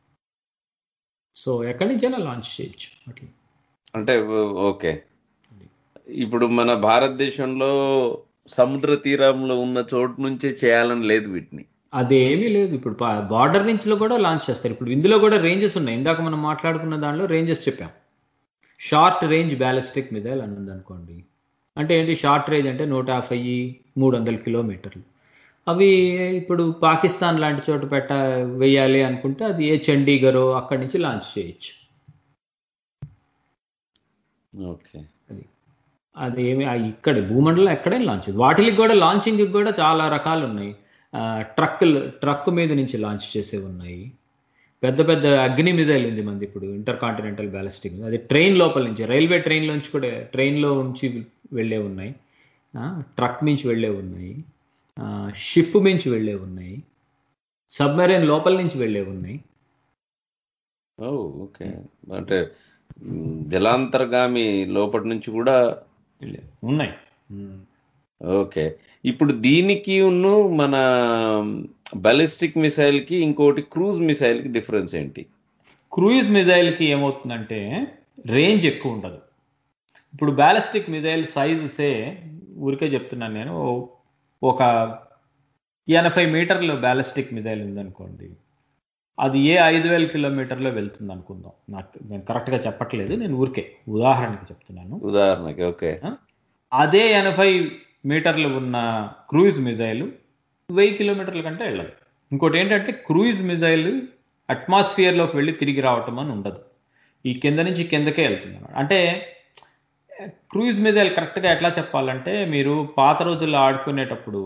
సో ఎక్కడి నుంచైనా లాంచ్ చేయొచ్చు అట్లా అంటే ఓ- ఓకే ఇప్పుడు మన భారతదేశంలో సముద్ర తీరంలో ఉన్న చోటు నుంచే చేయాలని లేదు వీటిని అదేమీ లేదు ఇప్పుడు బార్డర్ నుంచి కూడా లాంచ్ చేస్తారు ఇప్పుడు ఇందులో కూడా రేంజెస్ ఉన్నాయి ఇందాక మనం మాట్లాడుకున్న దానిలో రేంజెస్ చెప్పాం షార్ట్ రేంజ్ బ్యాలిస్టిక్ మిజైల్ అని ఉంది అనుకోండి అంటే ఏంటి షార్ట్ రేంజ్ అంటే నూట యాభై మూడు వందల కిలోమీటర్లు అవి ఇప్పుడు పాకిస్తాన్ లాంటి చోట పెట్ట వేయాలి అనుకుంటే అది ఏ చండీగఢ్ అక్కడి నుంచి లాంచ్ చేయొచ్చు ఓకే అది ఏమి ఆ ఇక్కడ భూమండలం ఎక్కడైనా లాంచ్ వాటికి కూడా లాంచింగ్ కూడా చాలా రకాలు ఉన్నాయి ట్రక్కులు ట్రక్ మీద నుంచి లాంచ్ చేసేవి ఉన్నాయి పెద్ద పెద్ద అగ్ని మిజైల్ ఉంది మంది ఇప్పుడు ఇంటర్ కాంటినెంటల్ బ్యాలిస్టిక్ అది ట్రైన్ లోపల నుంచి రైల్వే ట్రైన్ నుంచి కూడా ట్రైన్లో నుంచి వెళ్ళే ఉన్నాయి ట్రక్ నుంచి వెళ్ళే ఉన్నాయి షిప్ నుంచి వెళ్ళే ఉన్నాయి సబ్మెరైన్ లోపల నుంచి వెళ్ళే ఉన్నాయి ఓ ఓకే అంటే మ్, జలాంతర్గామి లోపటి నుంచి కూడా వెళ్ళే- ఉన్నాయి ఉమ్. ఓకే ఇప్పుడు దీనికి ఉన్ను మన బాలిస్టిక్ మిసైల్ కి ఇంకోటి క్రూజ్ మిసైల్ కి డిఫరెన్స్ ఏంటి క్రూయిజ్ మిజైల్కి ఏమవుతుందంటే రేంజ్ ఎక్కువ ఉండదు ఇప్పుడు బ్యాలిస్టిక్ మిజైల్ సైజుసే ఊరికే చెప్తున్నాను నేను ఓ- ఒక ఎనభై మీటర్ల బ్యాలిస్టిక్ మిజైల్ ఉందనుకోండి అది ఏ ఐదు వేల కిలోమీటర్లో వెళ్తుంది అనుకుందాం నాకు నేను కరెక్ట్గా చెప్పట్లేదు నేను ఊరికే ఉదాహరణకి చెప్తున్నాను ఉదాహరణకి ఓకే అదే ఎనభై మీటర్లు ఉన్న క్రూయిజ్ మిజైల్ వెయ్యి కిలోమీటర్ల కంటే వెళ్ళదు ఇంకోటి ఏంటంటే క్రూయిజ్ మిజైల్ అట్మాస్ఫియర్లోకి వెళ్ళి తిరిగి రావటం అని ఉండదు ఈ కింద నుంచి కిందకే వెళ్తుంది అన్నమాట అంటే క్రూయిజ్ మిజైల్ కరెక్ట్గా ఎట్లా చెప్పాలంటే మీరు పాత రోజుల్లో ఆడుకునేటప్పుడు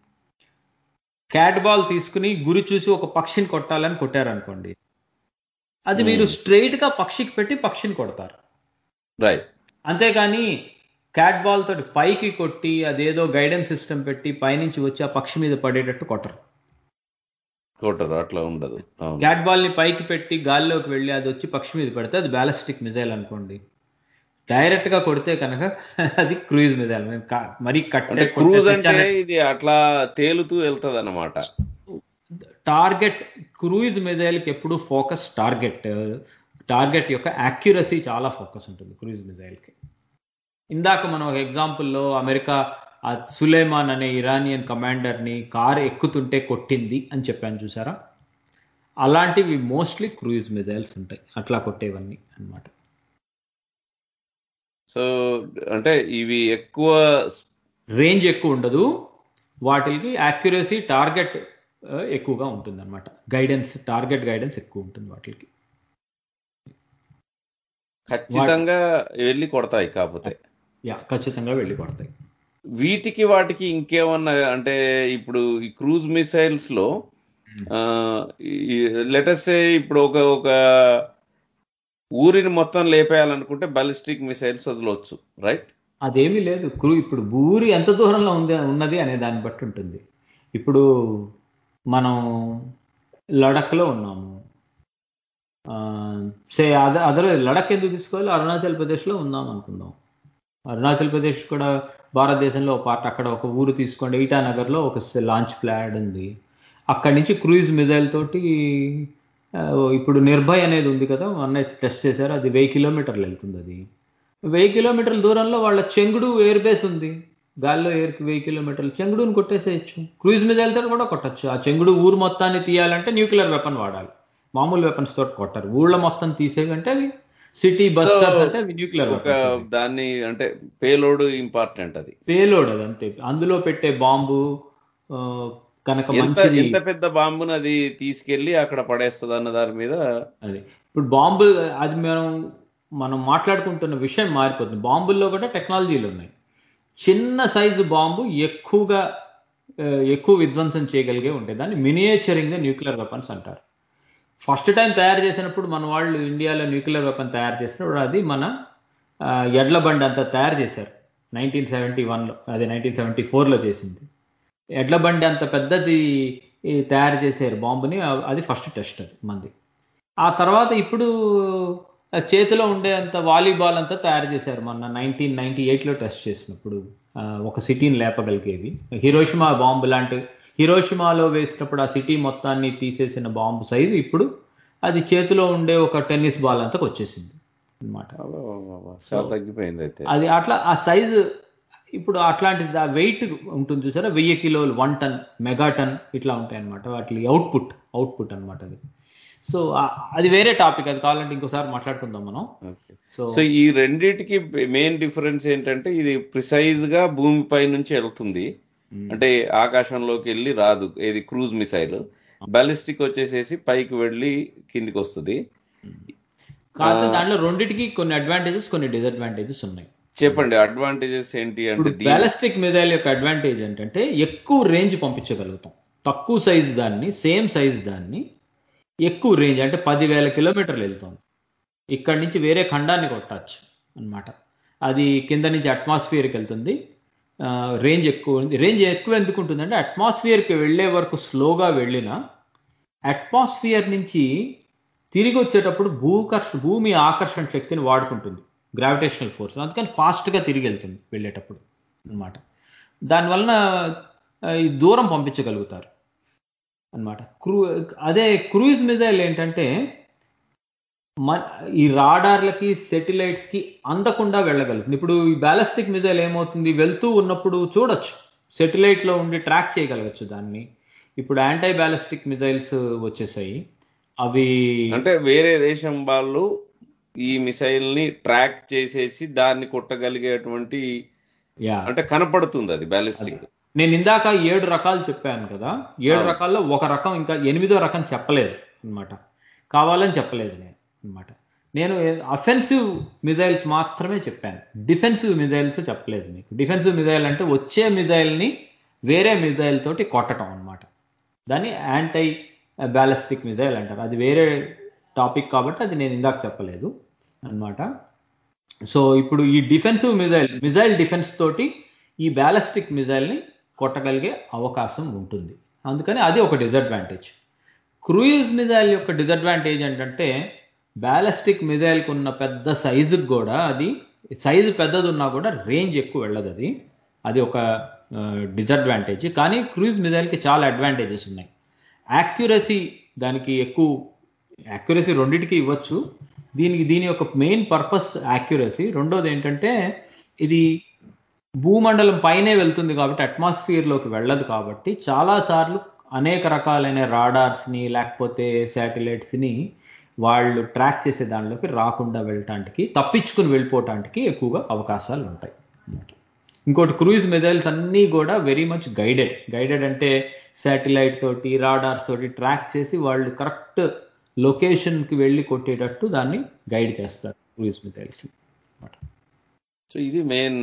క్యాట్ బాల్ తీసుకుని గురి చూసి ఒక పక్షిని కొట్టాలని కొట్టారనుకోండి అది మీరు స్ట్రైట్ గా పక్షికి పెట్టి పక్షిని కొడతారు రైట్ అంతేగాని క్యాట్ బాల్ తోటి పైకి కొట్టి అదేదో గైడెన్స్ సిస్టమ్ పెట్టి పైనుంచి వచ్చి ఆ పక్షి మీద పడేటట్టు కొట్టరు కొట్టరు అట్లా ఉండదు అవును క్యాట్ బాల్ ని పైకి పెట్టి గాల్లోకి వెళ్ళి అది వచ్చి పక్షి మీద పడితే అది బ్యాలిస్టిక్ మిజైల్ అనుకోండి డైరెక్ట్ గా కొడితే కనుక అది క్రూయిజ్ మిజైల్ మేము కా- మరీ కట్ అంటే క్రూజ్ అంటే ఇది అట్లా తేలుతూ వెళ్తది అన్నమాట టార్గెట్ క్రూయిజ్ మిజైల్కి ఎప్పుడు ఫోకస్ టార్గెట్ టార్గెట్ యొక్క యాక్యురసీ చాలా ఫోకస్ ఉంటుంది క్రూయిజ్ మిజైల్కి ఇందాక మనం ఒక ఎగ్జాంపుల్లో అమెరికా ఆ సులేమాన్ అనే ఇరానియన్ కమాండర్ని కారు ఎక్కుతుంటే కొట్టింది అని చెప్పాను చూసారా అలాంటివి మోస్ట్లీ క్రూయిజ్ మిజైల్స్ ఉంటాయి అట్లా కొట్టేవన్నీ అన్నమాట సో అంటే ఇవి ఎక్కువ రేంజ్ ఎక్కువ ఉండదు వాటికి యాక్యురసీ టార్గెట్ ఎక్కువగా ఉంటుంది అనమాట గైడెన్స్ టార్గెట్ గైడెన్స్ ఎక్కువ ఉంటుంది వాటికి ఖచ్చితంగా వెళ్ళి కొడతాయి కాకపోతే యా ఖచ్చితంగా వెళ్ళి పడతాయి వీటికి వాటికి ఇంకేమన్నా అంటే ఇప్పుడు ఈ క్రూజ్ మిసైల్స్ లో లెటర్సే ఇప్పుడు ఒక ఒక ఊరిని మొత్తం లేపేయాలనుకుంటే బాలిస్టిక్ మిసైల్స్ వదలవచ్చు రైట్ అదేమీ లేదు క్రూ ఇప్పుడు ఊరి ఎంత దూరంలో ఉంది ఉన్నది అనే దాన్ని బట్టి ఉంటుంది ఇప్పుడు మనం లడఖ్లో ఉన్నాము సే అద అదర్ లడఖ్ ఎందుకు తీసుకోవాలి అరుణాచల్ ప్రదేశ్లో ఉందాం అనుకుందాం అరుణాచల్ ప్రదేశ్ కూడా భారతదేశంలో ఒక పార్ట్ అక్కడ ఒక ఊరు తీసుకోండి ఈటానగర్లో ఒక లాంచ్ ప్లాడ్ ఉంది అక్కడి నుంచి క్రూయిజ్ మిజైల్ తోటి ఆ, ఇప్పుడు నిర్భయ్ అనేది ఉంది కదా అన్నయ్య టెస్ట్ చేశారు అది వెయ్యి కిలోమీటర్లు వెళ్తుంది అది వెయ్యి కిలోమీటర్ల దూరంలో వాళ్ళ చెంగుడు ఎయిర్ బేస్ ఉంది గాల్లో ఎయిర్కి వెయ్యి కిలోమీటర్లు చెంగుడుని కొట్టేసేయచ్చు క్రూజ్ మిజైల్తో కూడా కొట్టచ్చు ఆ చెంగుడు ఊరు మొత్తాన్ని తీయాలంటే న్యూక్లియర్ వెపన్ వాడాలి మామూలు వెపన్స్ తోటి కొట్టరు ఊళ్ళ మొత్తం తీసేవి అంటే అవి సిటీ బస్టర్స్ అంటే అవి న్యూక్లియర్ ఒక దాన్ని అంటే పేలోడ్ ఇంపార్టెంట్ అది పేలోడ్ అది అంతే అందులో పెట్టే బాంబు ఆ, కనుక ఎంత మంచిది ఎంత పెద్ద బాంబుని అది తీసుకెళ్లి అక్కడ పడేస్తుంది అన్న దాని మీద అది ఇప్పుడు బాంబు అది మనం మనం మాట్లాడుకుంటున్న విషయం మారిపోతుంది బాంబుల్లో కూడా టెక్నాలజీలు ఉన్నాయి చిన్న సైజు బాంబు ఎక్కువగా ఆ, ఎక్కువ విధ్వంసం చేయగలిగే ఉంటాయి దాన్ని మినియేచరింగ్ న్యూక్లియర్ వెపన్స్ అంటారు ఫస్ట్ టైం తయారు చేసినప్పుడు మన వాళ్ళు ఇండియాలో న్యూక్లియర్ వెపన్ తయారు చేసినప్పుడు అది మన ఆ, ఎడ్ల బండి అంతా తయారు చేశారు నైన్టీన్ సెవెంటీ వన్లో అది నైన్టీన్ సెవెంటీ ఫోర్లో చేసింది ఎడ్ల బండి అంత పెద్దది ఈ తయారు చేశారు బాంబుని ఆ- అది ఫస్ట్ టెస్ట్ అది మంది ఆ తర్వాత ఇప్పుడు ఆ చేతిలో ఉండే అంత వాలీబాల్ అంతా తయారు చేశారు మొన్న నైన్టీన్ నైన్టీ ఎయిట్లో టెస్ట్ చేసినప్పుడు ఆ, ఒక సిటీని లేపగలిగేవి హిరోషిమా బాంబు లాంటి హిరోషిమాలో వేసినప్పుడు ఆ సిటీ మొత్తాన్ని తీసేసిన బాంబు సైజు ఇప్పుడు అది చేతిలో ఉండే ఒక టెన్నిస్ బాల్ అంతకు వచ్చేసింది అన్నమాట చాలా తగ్గిపోయింది అయితే అది అట్లా ఆ సైజు ఇప్పుడు అట్లాంటిది ఆ వెయిట్ ఉంటుంది చూసారా వెయ్యి కిలోలు వన్ టన్ మెగా టన్ ఇట్లా ఉంటాయి అనమాట వాటి అవుట్పుట్ అవుట్పుట్ అన్నమాట అది సో అది వేరే టాపిక్ అది కావాలంటే ఇంకోసారి మాట్లాడుకుందాం మనం Okay. సో సో ఈ రెండిటికి మెయిన్ డిఫరెన్స్ ఏంటంటే ఇది ప్రిసైజ్ గా భూమిపై నుంచి వెళ్తుంది అంటే ఆకాశంలోకి వెళ్ళి రాదు ఇది క్రూజ్ మిసైల్ బాలిస్టిక్ వచ్చేసేసి పైకి వెళ్ళి కిందికి వస్తుంది కాకపోతే దాంట్లో రెండిటికి కొన్ని అడ్వాంటేజెస్ కొన్ని డిసడ్వాంటేజెస్ ఉన్నాయి చెప్పండి అడ్వాంటేజెస్ ఏంటి అంటే ఇప్పుడు దీని- బ్యాలిస్టిక్ మిజైల్ యొక్క అడ్వాంటేజ్ ఏంటంటే ఎక్కువ రేంజ్ పంపించగలుగుతాం తక్కువ సైజ్ దాన్ని సేమ్ సైజ్ దాన్ని ఎక్కువ రేంజ్ అంటే పదివేల కిలోమీటర్లు వెళ్తుంది ఇక్కడి నుంచి వేరే ఖండాన్ని కొట్టచ్చు అన్నమాట అది కింద నుంచి అట్మాస్ఫియర్కి వెళ్తుంది రేంజ్ ఎక్కువ ఉంది రేంజ్ ఎక్కువ ఎందుకు ఉంటుందంటే అట్మాస్ఫియర్కి వెళ్ళే వరకు స్లోగా వెళ్ళిన అట్మాస్ఫియర్ నుంచి తిరిగి వచ్చేటప్పుడు భూకర్ష భూమి ఆకర్షణ శక్తిని వాడుకుంటుంది గ్రావిటేషనల్ ఫోర్స్ అందుకని ఫాస్ట్గా తిరిగి వెళ్తుంది వెళ్ళేటప్పుడు అన్నమాట దానివలన ఆ, ఈ దూరం పంపించగలుగుతారు అన్నమాట క్రూ అదే క్రూయిజ్ మిజైల్ ఏంటంటే మన ఈ రాడార్లకి సెటిలైట్స్కి అందకుండా వెళ్ళగలుగుతుంది ఇప్పుడు ఈ బ్యాలిస్టిక్ మిజైల్ ఏమవుతుంది వెళ్తూ ఉన్నప్పుడు చూడొచ్చు సెటిలైట్లో ఉండి ట్రాక్ చేయగలగచ్చు దాన్ని ఇప్పుడు యాంటీ బ్యాలిస్టిక్ మిజైల్స్ వచ్చేసాయి అవి అంటే వేరే దేశం వాళ్ళు ఈ మిసైల్ ని ట్రాక్ చేసేసి దాన్ని కొట్టగలిగేటువంటి యా అంటే కనపడుతుంది అది బ్యాలిస్టిక్ నేను ఇందాక ఏడు రకాలు చెప్పాను కదా ఏడు అవును. రకాల్లో ఒక రకం ఇంకా ఎనిమిదో రకం చెప్పలేదు అన్నమాట కావాలని చెప్పలేదు నేను అన్నమాట నేను అఫెన్సివ్ మిజైల్స్ మాత్రమే చెప్పాను డిఫెన్సివ్ మిజైల్స్ చెప్పలేదు మీకు డిఫెన్సివ్ మిజైల్ అంటే వచ్చే మిజైల్ని వేరే మిజైల్ తోటి కొట్టడం అన్నమాట దాన్ని యాంటై బ్యాలిస్టిక్ మిజైల్ అంటారు అది వేరే టాపిక్ కాబట్టి అది నేను ఇందాక చెప్పలేదు అన్నమాట సో ఇప్పుడు ఈ డిఫెన్సివ్ మిజైల్ మిజైల్ డిఫెన్స్ తోటి ఈ బ్యాలిస్టిక్ మిజైల్ని కొట్టగలిగే అవకాశం ఉంటుంది అందుకని అది ఒక డిసడ్వాంటేజ్ క్రూయిజ్ మిజైల్ యొక్క డిసడ్వాంటేజ్ ఏంటంటే బ్యాలిస్టిక్ మిజైల్కి ఉన్న పెద్ద సైజుకి కూడా అది సైజు పెద్దది ఉన్నా కూడా రేంజ్ ఎక్కువ వెళ్ళదు అది అది ఒక డిసడ్వాంటేజ్ కానీ క్రూయిజ్ మిజైల్కి చాలా అడ్వాంటేజెస్ ఉన్నాయి యాక్యురసీ దానికి ఎక్కువ యాక్యురసీ రెండింటికి ఇవ్వచ్చు దీనికి దీని యొక్క మెయిన్ పర్పస్ యాక్యురసీ రెండోది ఏంటంటే ఇది భూమండలం పైనే వెళ్తుంది కాబట్టి అట్మాస్ఫియర్లోకి వెళ్ళదు కాబట్టి చాలాసార్లు అనేక రకాలైన రాడార్స్ని లేకపోతే శాటిలైట్స్ని వాళ్ళు ట్రాక్ చేసే దానిలోకి రాకుండా వెళ్ళటానికి తప్పించుకుని వెళ్ళిపోవటానికి ఎక్కువగా అవకాశాలు ఉంటాయి అన్నమాట. ఇంకోటి క్రూయిజ్ మిజైల్స్ అన్నీ కూడా వెరీ మచ్ గైడెడ్ గైడెడ్ అంటే శాటిలైట్ తోటి రాడార్స్ తోటి ట్రాక్ చేసి వాళ్ళు కరెక్ట్ లొకేషన్కి వెళ్ళి కొట్టేటట్టు దాన్ని గైడ్ చేస్తారు క్రూయిజ్ మిజైల్స్ సో ఇది మెయిన్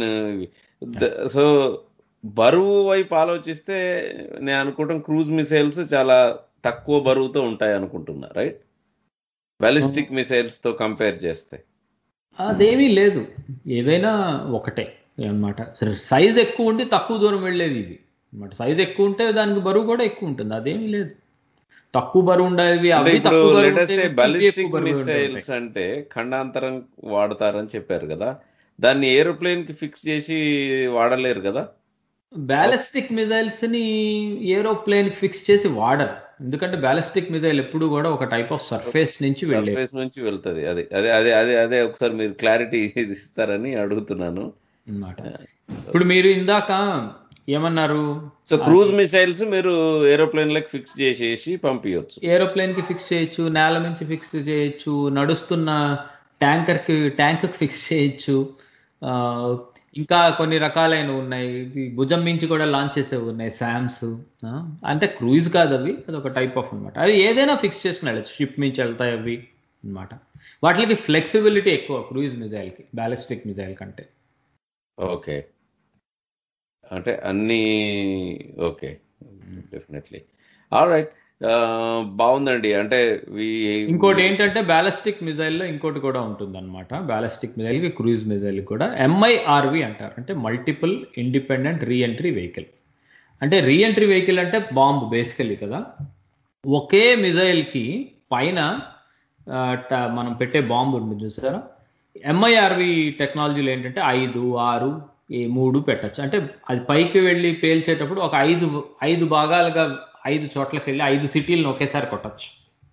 సో బరువు వైపు ఆలోచిస్తే నేను అనుకుంటాం క్రూజ్ మిసైల్స్ చాలా తక్కువ బరువుతో ఉంటాయి అనుకుంటున్నా రైట్ బ్యాలిస్టిక్ మిసైల్స్ తో కంపేర్ చేస్తే అదేమీ లేదు ఏదైనా ఒకటే అన్నమాట సైజ్ ఎక్కువ ఉండి తక్కువ దూరం వెళ్ళేవి ఇవి అన్నమాట సైజ్ ఎక్కువ ఉంటే దానికి బరువు కూడా ఎక్కువ ఉంటుంది అదేమీ లేదు తక్కువ బరువు ఉండేవి అంటే అవి ఇప్పుడు తక్కువ బరువు లేటెస్ట్ ఉండేవి, ఇవి బాలిస్టిక్ ఎక్కువ బరువు ఉండేవి. మిసైల్స్ అంటే ఖండాంతరం వాడతారని చెప్పారు కదా దాన్ని ఏరోప్లేన్ కి ఫిక్స్ చేసి వాడలేరు కదా బ్యాలిస్టిక్ మిజైల్స్ ని ఏరోప్లేన్ ఫిక్స్ చేసి వాడరు ఎందుకంటే బ్యాలిస్టిక్ మిజైల్ ఎప్పుడు కూడా ఒక టైప్ ఆఫ్ సర్ఫేస్ నుంచి వెళ్ళేది సర్ఫేస్ నుంచి వెళ్తది అదే అదే అదే అదే అదే ఒకసారి మీరు క్లారిటీ ఇస్తారని అడుగుతున్నాను అన్నమాట ఇప్పుడు మీరు ఇందాక ఏమన్నారు సో క్రూజ్ మిసైల్స్ మీరు ఏరోప్లేన్ లకి ఫిక్స్ చేసేసి పంపించవచ్చు ఏరోప్లేన్ కి ఫిక్స్ చేయొచ్చు నేల నుంచి ఫిక్స్ చేయొచ్చు నడుస్తున్న ట్యాంకర్ కి ట్యాంక్ కి ఫిక్స్ చేయొచ్చు ఆ, ఇంకా కొన్ని రకాలైన ఉన్నాయి ఇది భుజం మించి కూడా లాంచ్ చేసేవి ఉన్నాయి శామ్స్ అంటే క్రూయిజ్ కాదు అవి అది ఒక టైప్ ఆఫ్ అన్నమాట అవి ఏదైనా ఫిక్స్ చేసుకుని వెళ్ళచ్చు షిప్ నుంచి వెళ్తాయి అవి అన్నమాట వాటికి ఫ్లెక్సిబిలిటీ ఎక్కువ క్రూయిజ్ మిజైల్ కి బ్యాలిస్టిక్ మిజైల్ కంటే ఓకే అంటే అన్ని ఓకే డెఫినెట్లీ ఆల్ రైట్ బాగుందండి అంటే వీ- ఇంకోటి ఏంటంటే బ్యాలిస్టిక్ మిజైల్ లో ఇంకోటి కూడా ఉంటుంది అనమాట బ్యాలిస్టిక్ మిజైల్ కి క్రూజ్ మిజైల్ కూడా ఎంఐఆర్వి అంటారు అంటే మల్టిపుల్ ఇండిపెండెంట్ రీఎంట్రీ వెహికల్ అంటే రీఎంట్రీ వెహికల్ అంటే బాంబ్ బేసికలీ కదా ఒకే మిజైల్ కి పైన ఆ, ట- మనం పెట్టే బాంబు ఉంటుంది చూసారా ఎంఐఆర్వి టెక్నాలజీలో ఏంటంటే ఐదు ఆరు ఈ మూడు పెట్టచ్చు అంటే అది పైకి వెళ్ళి పేల్చేటప్పుడు ఒక ఐదు ఐదు భాగాలుగా ఐదు చోట్లకి వెళ్ళి ఐదు సిటీలను ఒకేసారి కొట్టచ్చు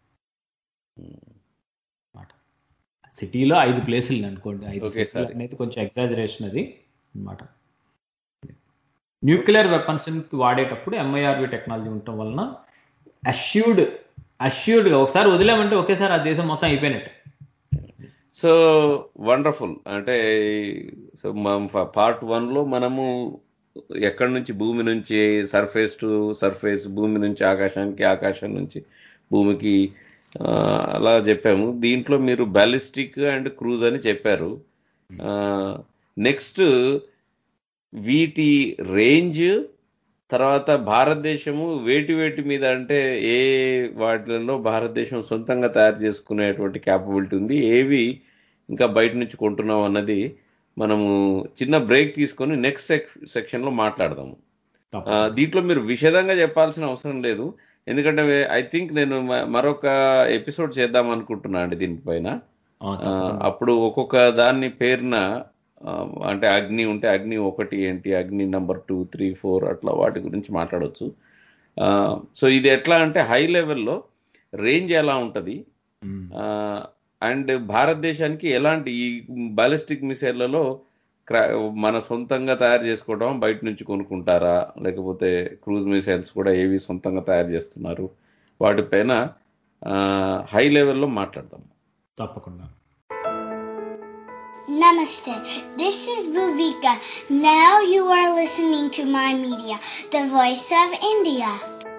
సిటీలో ఐదు ప్లేసులు అనుకోండి ఐదు ఒకేసారి. సిటీలు అనేది కొంచెం ఎగ్జాజరేషన్ అది అన్నమాట న్యూక్లియర్ వెపన్స్ వాడేటప్పుడు ఎంఐఆర్వి టెక్నాలజీ ఉండటం వలన అష్యూర్డ్ అష్యూర్డ్గా ఒకసారి వదిలేమంటే ఒకేసారి ఆ దేశం మొత్తం అయిపోయినట్టు సో వండర్ఫుల్ అంటే సో పార్ట్ వన్ లో మనము ఎక్కడి నుంచి భూమి నుంచి సర్ఫేస్ టు సర్ఫేస్ భూమి నుంచి ఆకాశానికి ఆకాశం నుంచి భూమికి ఆ, అలా చెప్పాము దీంట్లో మీరు బ్యాలిస్టిక్ అండ్ క్రూజ్ అని చెప్పారు నెక్స్ట్ వీటి రేంజ్ తర్వాత భారతదేశము వేటి వేటి మీద అంటే ఏ వాటిలలో భారతదేశం సొంతంగా తయారు చేసుకునేటువంటి క్యాపబిలిటీ ఉంది ఏవి ఇంకా బయట నుంచి కొంటున్నాం అన్నది మనము చిన్న బ్రేక్ తీసుకొని నెక్స్ట్ సెక్ సెక్షన్లో మాట్లాడదాము ఆ, దీంట్లో మీరు విషదంగా చెప్పాల్సిన అవసరం లేదు ఎందుకంటే ఐ థింక్ నేను మ- మరొక ఎపిసోడ్ చేద్దాం అనుకుంటున్నా అండి దీనిపైన ఆ, ఆ, తప్పకుండా. అప్పుడు ఒక్కొక్క దాన్ని పేరున ఆ, అంటే అగ్ని ఉంటే అగ్ని ఒకటి ఏంటి అగ్ని నంబర్ టూ త్రీ ఫోర్ అట్లా వాటి గురించి మాట్లాడవచ్చు సో ఇది ఎట్లా అంటే హై లెవెల్లో రేంజ్ ఎలా ఉంటుంది మ్మ్. అండ్ భారతదేశానికి ఎలాంటి ఈ బాలిస్టిక్ మిసైళ్లలో క్రా- మన సొంతంగా తయారు చేసుకోవడం బయట నుంచి కొనుక్కుంటారా లేకపోతే క్రూజ్ మిసైల్స్ కూడా ఏవి సొంతంగా తయారు చేస్తున్నారు వాటిపైన హై లెవెల్లో మాట్లాడదాం తప్పకుండా Namaste. This is Bhuvika. Now you are listening to my media, the voice of India.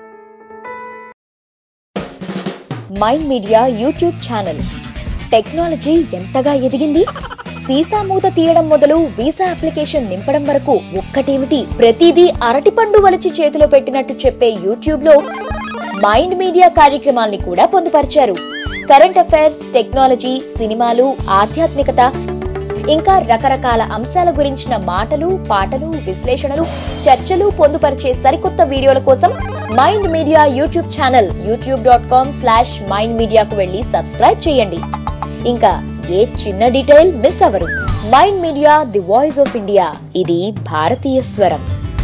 Mind Media YouTube channel technology ఎంతగా ఎదిగింది సీసా మూత తీయడం మొదలు వీసా అప్లికేషన్ నింపడం వరకు ఒక్కటేమిటి ప్రతిదీ అరటిపండు వలిచి చేతిలో పెట్టినట్టు చెప్పే యూట్యూబ్ లో మైండ్ మీడియా కార్యక్రమాల్ని కూడా పొందుపరిచారు కరెంట్ అఫైర్స్ టెక్నాలజీ సినిమాలు ఆధ్యాత్మికత ఇంకా రకరకాల అంశాల గురించిన మాటలు పాటలు విశ్లేషణలు చర్చలు పొందుపరిచే సరికొత్త వీడియోల కోసం Mind Media YouTube channel YouTube dot com slash Mind మీడియాకు వెళ్ళి సబ్స్క్రైబ్ చేయండి ఇంకా ఏ చిన్న డీటెయిల్ మిస్ అవరు Mind media the voice of India ఇది భారతీయ స్వరం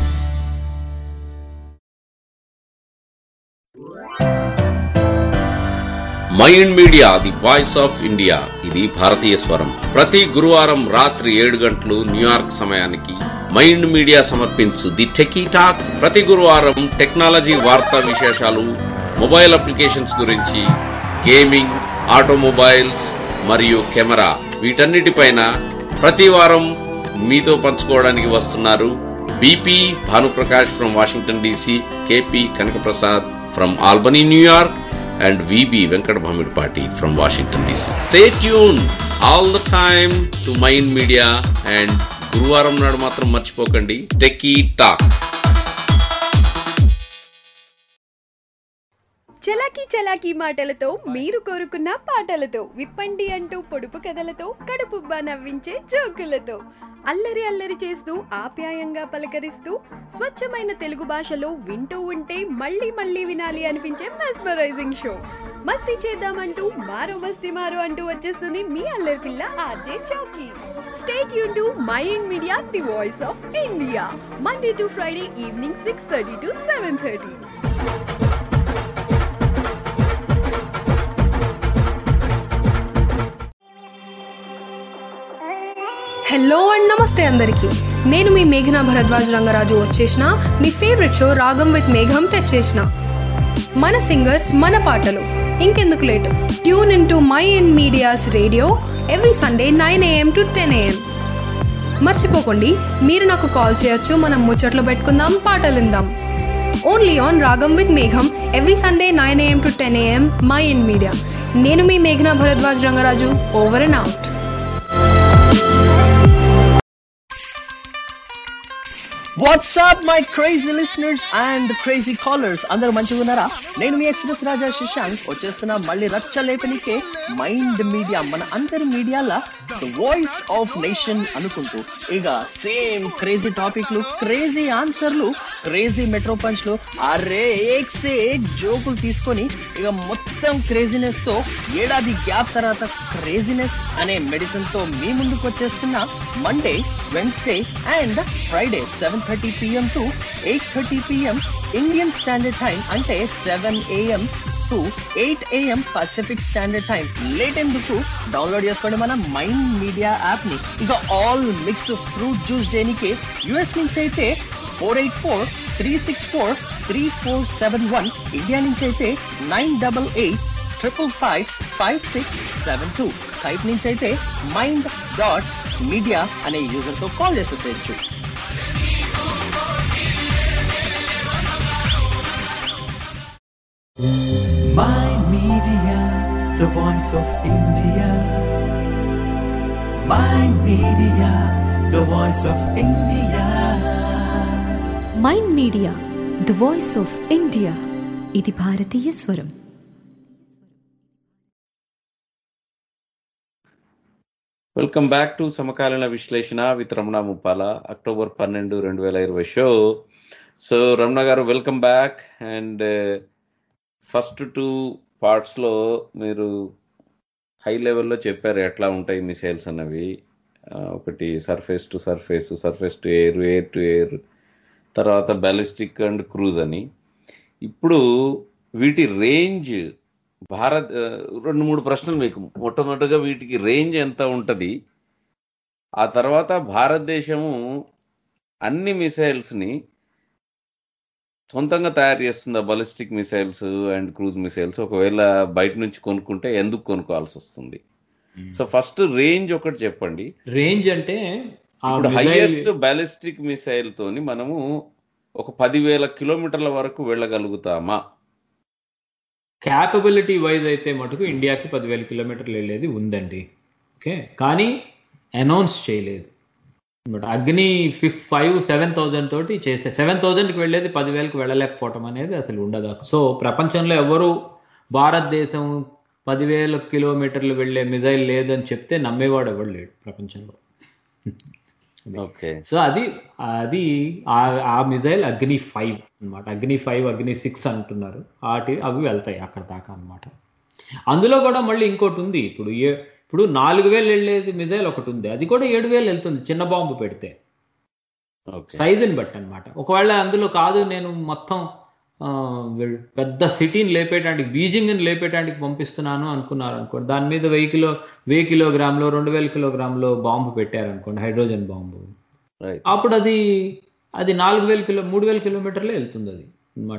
Mind media the voice of India ఇది భారతీయ స్వరం ప్రతి గురువారం రాత్రి ఏడు గంటలు న్యూయార్క్ సమయానికి మైండ్ మీడియా సమర్పించు ది టెకీ టాక్ ప్రతి గురువారం టెక్నాలజీ వార్తా విశేషాలు మొబైల్ అప్లికేషన్స్ గురించి గేమింగ్ ఆటోమొబైల్స్ మరియు కెమెరా వీటన్నిటిపైన ప్రతి వారం మీతో పంచుకోవడానికి వస్తున్నారు BP Bhanuprakash from Washington DC KP Kanakaprasad from Albany New York and VB Venkat Bhamidpati from Washington DC. Stay tuned all the time to Mind Media and గురువారం నాడు మాత్రం మర్చిపోకండి టెకీ టాక్ చలాకీ చలాకీ మాటలతో మీరు కోరుకున్న పాటలతో విప్పండి అంటూ పొడుపు కథలతో కడుపుబ్బా నవ్వించే జోకులతో అల్లరి అల్లరి చేస్తూ ఆప్యాయంగా పలకరిస్తూ స్వచ్ఛమైన తెలుగు భాషలో వింటూ ఉంటే మళ్ళీ మళ్ళీ వినాలి అనిపించే మెస్మరైజింగ్ షో మస్తీ చేద్దామంటూ మారో మస్తీ మారో అంటూ వచ్చేస్తుంది మీ అల్లరి పిల్ల ఆర్జే చౌకీ స్టేట్ యూన్ to my ind media the voice of India Monday to Friday evening six thirty to seven thirty hello and నమస్తే అందరికీ నేను మీ మేఘనా భరద్వాజ్ రంగరాజు వచ్చేసిన మీ ఫేవరెట్ షో రాగం విత్ మేఘం తెచ్చేసిన మన సింగర్స్ మన పాటలు ఇంకెందుకు late tune in to my in media's radio every Sunday nine AM to ten AM మర్చిపోకండి మీరు నాకు కాల్ చేయొచ్చు మనం ముచ్చట్లు పెట్టుకుందాం పాటలు విందాం ఓన్లీ ఆన్ రాగం విత్ మేఘం every Sunday nine AM to ten AM My Ind Media నేను మీ మేఘనా Bharadwaj Rangaraju over and out what's up my crazy listeners and crazy callers అందరూ మంచిగా ఉన్నారా నేను మీ ఎక్స్ప్రెస్ రాజా శశాంక్ వచ్చేస్తున్న మళ్ళీ రచ్చ లేపనికే మైండ్ మీడియా మన అందరి మీడియాల వాయిస్ ఆఫ్ నేషన్ అనుకుంటూ ఇక సేమ్ క్రేజీ టాపిక్లు క్రేజీ ఆన్సర్లు క్రేజీ మెట్రో పంచ్లు అరే ఏక్ సే ఏక్ జోకులు తీసుకొని ఇక మొత్తం క్రేజీనెస్ తో ఏడాది గ్యాప్ తర్వాత క్రేజీనెస్ అనే మెడిసిన్ తో మీ ముందుకు వచ్చేస్తున్న Monday Wednesday and Friday seven thirty PM to eight thirty PM Indian standard time అంటే seven AM to eight AM Pacific standard time late ఎందుకు డౌన్లోడ్ చేసుకోండి మన మైండ్ మీడియా యాప్ ని ఇక ఆల్ మిక్స్ ఫ్రూట్ జ్యూస్ చేయడానికి US నుంచి అయితే four eight four three six four three four seven one India నుంచి అయితే nine double eight triple five five six seven two Skype నుంచి అయితే మైండ్ డాట్ మీడియా అనే యూజర్ తో కాల్ చేసేసేయచ్చు My Media, the voice of India. My Media, the voice of India. Mind media the voice of India ఇది భారతీయ స్వరం welcome back to సమకాలీన విశ్లేషణ విత్ రమణ ముప్పాల అక్టోబర్ పన్నెండు రెండు వేల ఇరవై show so Ramana garu welcome back and first two పార్ట్స్లో మీరు హై లెవెల్లో చెప్పారు ఎట్లా ఉంటాయి మిసైల్స్ అన్నవి ఆ, ఒకటి surface to surface surface to air air to air తర్వాత బ్యాలిస్టిక్ అండ్ క్రూజ్ అని ఇప్పుడు వీటి రేంజ్ భారత్ ఆ, రెండు మూడు ప్రశ్నలు మీకు మొట్టమొదటిగా వీటికి రేంజ్ ఎంత ఉంటుంది ఆ తర్వాత భారతదేశము అన్ని మిసైల్స్ని సొంతంగా తయారు చేస్తుందా ballistic missiles and cruise missiles ఒకవేళ బయట నుంచి కొనుక్కుంటే ఎందుకు కొనుక్కోవాల్సి వస్తుంది సో ఫస్ట్ రేంజ్ ఒకటి చెప్పండి రేంజ్ అంటే ఆ ఇప్పుడు missile- హైయెస్ట్ బ్యాలిస్టిక్ మిసైల్ తోని మనము ఒక పదివేల కిలోమీటర్ల వరకు వెళ్ళగలుగుతామా క్యాపబిలిటీ వైజ్ అయితే మటుకు ఇండియాకి పదివేల కిలోమీటర్లు వెళ్ళేది ఉందండి ఓకే కానీ అనౌన్స్ చేయలేదు బట్ అగ్ని ఫిఫ్ ఫైవ్ సెవెన్ థౌజండ్ తోటి చేసే సెవెన్ థౌజండ్కి వెళ్ళేది పదివేలకు వెళ్ళలేకపోవటం అనేది అసలు ఉండదు సో ప్రపంచంలో ఎవరు భారతదేశం పదివేల కిలోమీటర్లు వెళ్ళే మిజైల్ లేదని చెప్తే నమ్మేవాడు ఎవడు లేడు ప్రపంచంలో ఓకే సో అది అది ఆ- ఆ మిజైల్ అగ్ని ఫైవ్ అన్నమాట అగ్ని ఫైవ్ అగ్ని సిక్స్ అంటున్నారు వాటి అవి వెళ్తాయి అక్కడ దాకా అన్నమాట అందులో కూడా మళ్ళీ ఇంకోటి ఉంది ఇప్పుడు ఏ ఇప్పుడు నాలుగు వేలు వెళ్ళేది మిజైల్ ఒకటి ఉంది అది కూడా ఏడు వేలు వెళ్తుంది చిన్న బాంబు పెడితే సైజుని బట్టి అన్నమాట ఒకవేళ అందులో కాదు నేను మొత్తం ఆ, వెల్- పెద్ద సిటీని లేపేటానికి బీజింగ్ని లేపేటానికి పంపిస్తున్నాను అనుకున్నారు అనుకోండి దాని మీద వెయ్యి కిలో వెయ్యి కిలోగ్రాములు రెండు వేల కిలోగ్రాములు బాంబు పెట్టారు అనుకోండి హైడ్రోజన్ బాంబు అప్పుడు అది అది నాలుగు వేల కిలో మూడు వేల కిలోమీటర్లే వెళ్తుంది అది అన్నమాట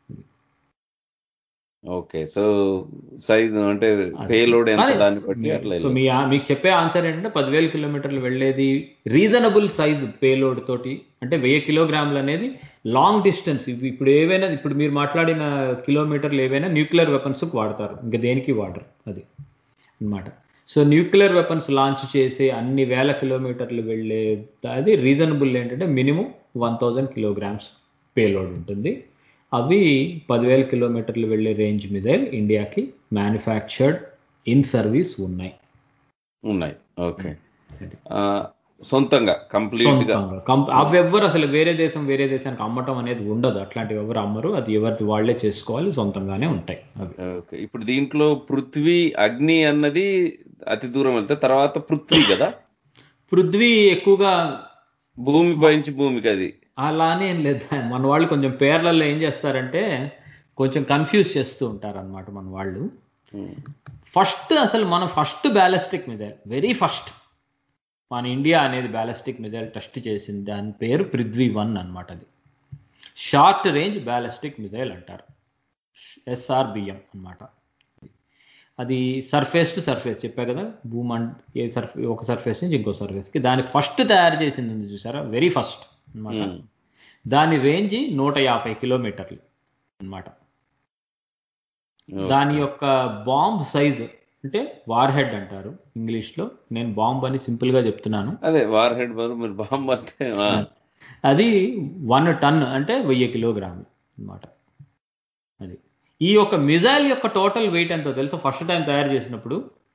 ఓకే సో సైజ్ అంటే పేలోడ్ ఎంత కానీ దాన్ని బట్టి అట్లా సో మీ మీకు చెప్పే ఆన్సర్ ఏంటంటే పదివేల కిలోమీటర్లు వెళ్ళేది రీజనబుల్ సైజ్ పేలోడ్ తోటి అంటే వెయ్యి కిలోగ్రాములు అనేది లాంగ్ డిస్టెన్స్ ఇవి ఇప్పుడు ఏవైనా ఇప్పుడు మీరు మాట్లాడిన కిలోమీటర్లు ఏవైనా న్యూక్లియర్ వెపన్స్ వాడతారు ఇంకా దేనికి వాడరు అది అన్నమాట సో న్యూక్లియర్ వెపన్స్ లాంచ్ చేసే అన్ని వేల కిలోమీటర్లు వెళ్ళే అది రీజనబుల్ ఏంటంటే minimum one thousand kilograms payload ఉంటుంది అవి పదివేల కిలోమీటర్లు వెళ్ళే రేంజ్ మిజైల్ ఇండియాకి మ్యానుఫ్యాక్చర్డ్ ఇన్ సర్వీస్ ఉన్నాయి ఉన్నాయి ఓకే సొంతంగా కంప్లీట్ గా సొంతంగా కం- అవి ఎవ్వరు అసలు వేరే దేశం వేరే దేశానికి అమ్మటం అనేది ఉండదు అట్లాంటివి ఎవరు అమ్మరు అది ఎవరిది వాళ్ళే చేసుకోవాలి సొంతంగానే ఉంటాయి అవి ఓకే ఇప్పుడు దీంట్లో పృథ్వీ అగ్ని అన్నది అతి దూరం వెళ్తే తర్వాత పృథ్వీ కదా పృథ్వీ ఎక్కువగా భూమి పైంచి భూమికి అది అలానే ఏం లేదు మన వాళ్ళు కొంచెం పేర్లలో ఏం చేస్తారంటే కొంచెం కన్ఫ్యూజ్ చేస్తూ ఉంటారు అనమాట మన వాళ్ళు ఫస్ట్ అసలు మన first ballistic missile very first మన ఇండియా అనేది బ్యాలిస్టిక్ మిజైల్ టెస్ట్ చేసింది దాని పేరు పృథ్వీ వన్ అన్నమాట అది షార్ట్ రేంజ్ బ్యాలిస్టిక్ మిజైల్ అంటారు ఎస్ఆర్బిఎం అన్నమాట అది సర్ఫేస్ టు సర్ఫేస్ చెప్పా కదా భూమ్ అండ్ ఏ సర్ఫ్ ఒక సర్ఫేస్ నుంచి ఇంకో సర్ఫేస్కి దానికి ఫస్ట్ తయారు చేసింది ఉంది చూసారా వెరీ ఫస్ట్ అన్నమాట Hmm. దాని రేంజ్ నూట యాభై కిలోమీటర్లు అన్నమాట Okay. దాని యొక్క బాంబ్ సైజ్ అంటే వార్ హెడ్ అంటారు ఇంగ్లీష్లో నేను బాంబ్ అని సింపుల్గా చెప్తున్నాను అదే వార్ హెడ్ బదులు మీరు బాంబ్ అంటే ఆ, అది వన్ టన్ అంటే వెయ్యి కిలోగ్రాములు అన్నమాట అది ఈ యొక్క మిజైల్ యొక్క టోటల్ వెయిట్ ఎంతో తెలుసా ఫస్ట్ టైం తయారు చేసినప్పుడు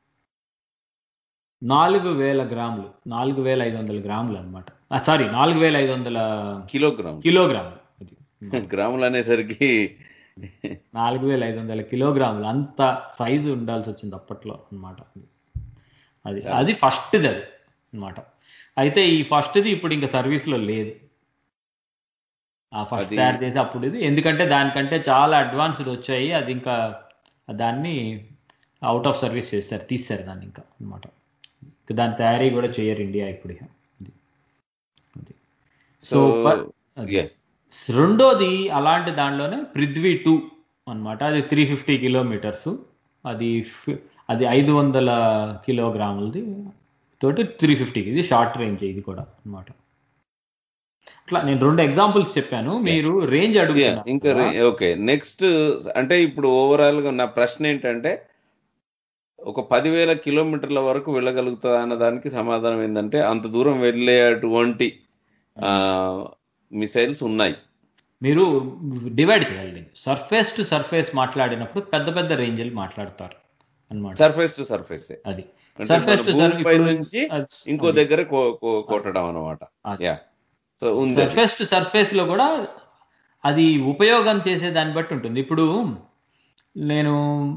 నాలుగు వేల గ్రాములు నాలుగు వేల ఐదు వందల గ్రాములు అనమాట సారీ నాలుగు వేల ఐదు వందల కిలోగ్రామ్ కిలోగ్రాములు అది గ్రాములు అనేసరికి నాలుగు వేల ఐదు వందల కిలోగ్రాములు అంత సైజు ఉండాల్సి వచ్చింది అప్పట్లో అన్నమాట అది అది ఫస్ట్ది అది అన్నమాట అయితే ఈ ఫస్ట్ది ఇప్పుడు ఇంకా సర్వీస్లో లేదు ఆ ఫస్ట్ అది- తయారు చేసి అప్పుడు ఇది ఎందుకంటే దానికంటే చాలా అడ్వాన్స్డ్ వచ్చాయి అది ఇంకా దాన్ని అవుట్ ఆఫ్ సర్వీస్ చేస్తారు తీస్తారు దాన్ని ఇంకా అన్నమాట ఇంకా దాని తయారీ కూడా చేయరు ఇండియా ఇప్పుడు ఇక. అది. అది. సో సో ప- అది. yeah. రెండోది అలాంటి దానిలోనే పృథ్వీ టూ అన్నమాట అది త్రీ ఫిఫ్టీ కిలోమీటర్స్ అది ఫి- అది ఐదు వందల కిలోగ్రాములది తోటి త్రీ ఫిఫ్టీకి ఇది షార్ట్ రేంజ్ ఇది కూడా అన్నమాట అట్లా నేను రెండు ఎగ్జాంపుల్స్ చెప్పాను మీరు రేంజ్ Yeah, అడుగుతున్నారు ఇంకా కదా. ఓకే నెక్స్ట్ అంటే ఇప్పుడు ఓవరాల్ గా నా ప్రశ్న ఏంటంటే ఒక పదివేల కిలోమీటర్ల వరకు వెళ్ళగలుగుతుందా అన్న దానికి సమాధానం ఏంటంటే అంత దూరం వెళ్ళేటువంటి మిసైల్స్ ఉన్నాయి మీరు డివైడ్ చేయాలి సర్ఫేస్ టు సర్ఫేస్ మాట్లాడినప్పుడు పెద్ద పెద్ద రేంజ్లు మాట్లాడతారు అన్నమాట సర్ఫేస్ టు సర్ఫేస్ అది అంటే సర్ఫేస్ మన టు భూమిపై నుంచి ఇంకో అది. దగ్గర కో- కో- కొట్టడం అనమాట యా సో ఉంది అది. సర్ఫేస్ టు సర్ఫేస్ లో కూడా అది ఉపయోగం చేసే దాన్ని బట్టి ఉంటుంది ఇప్పుడు నేను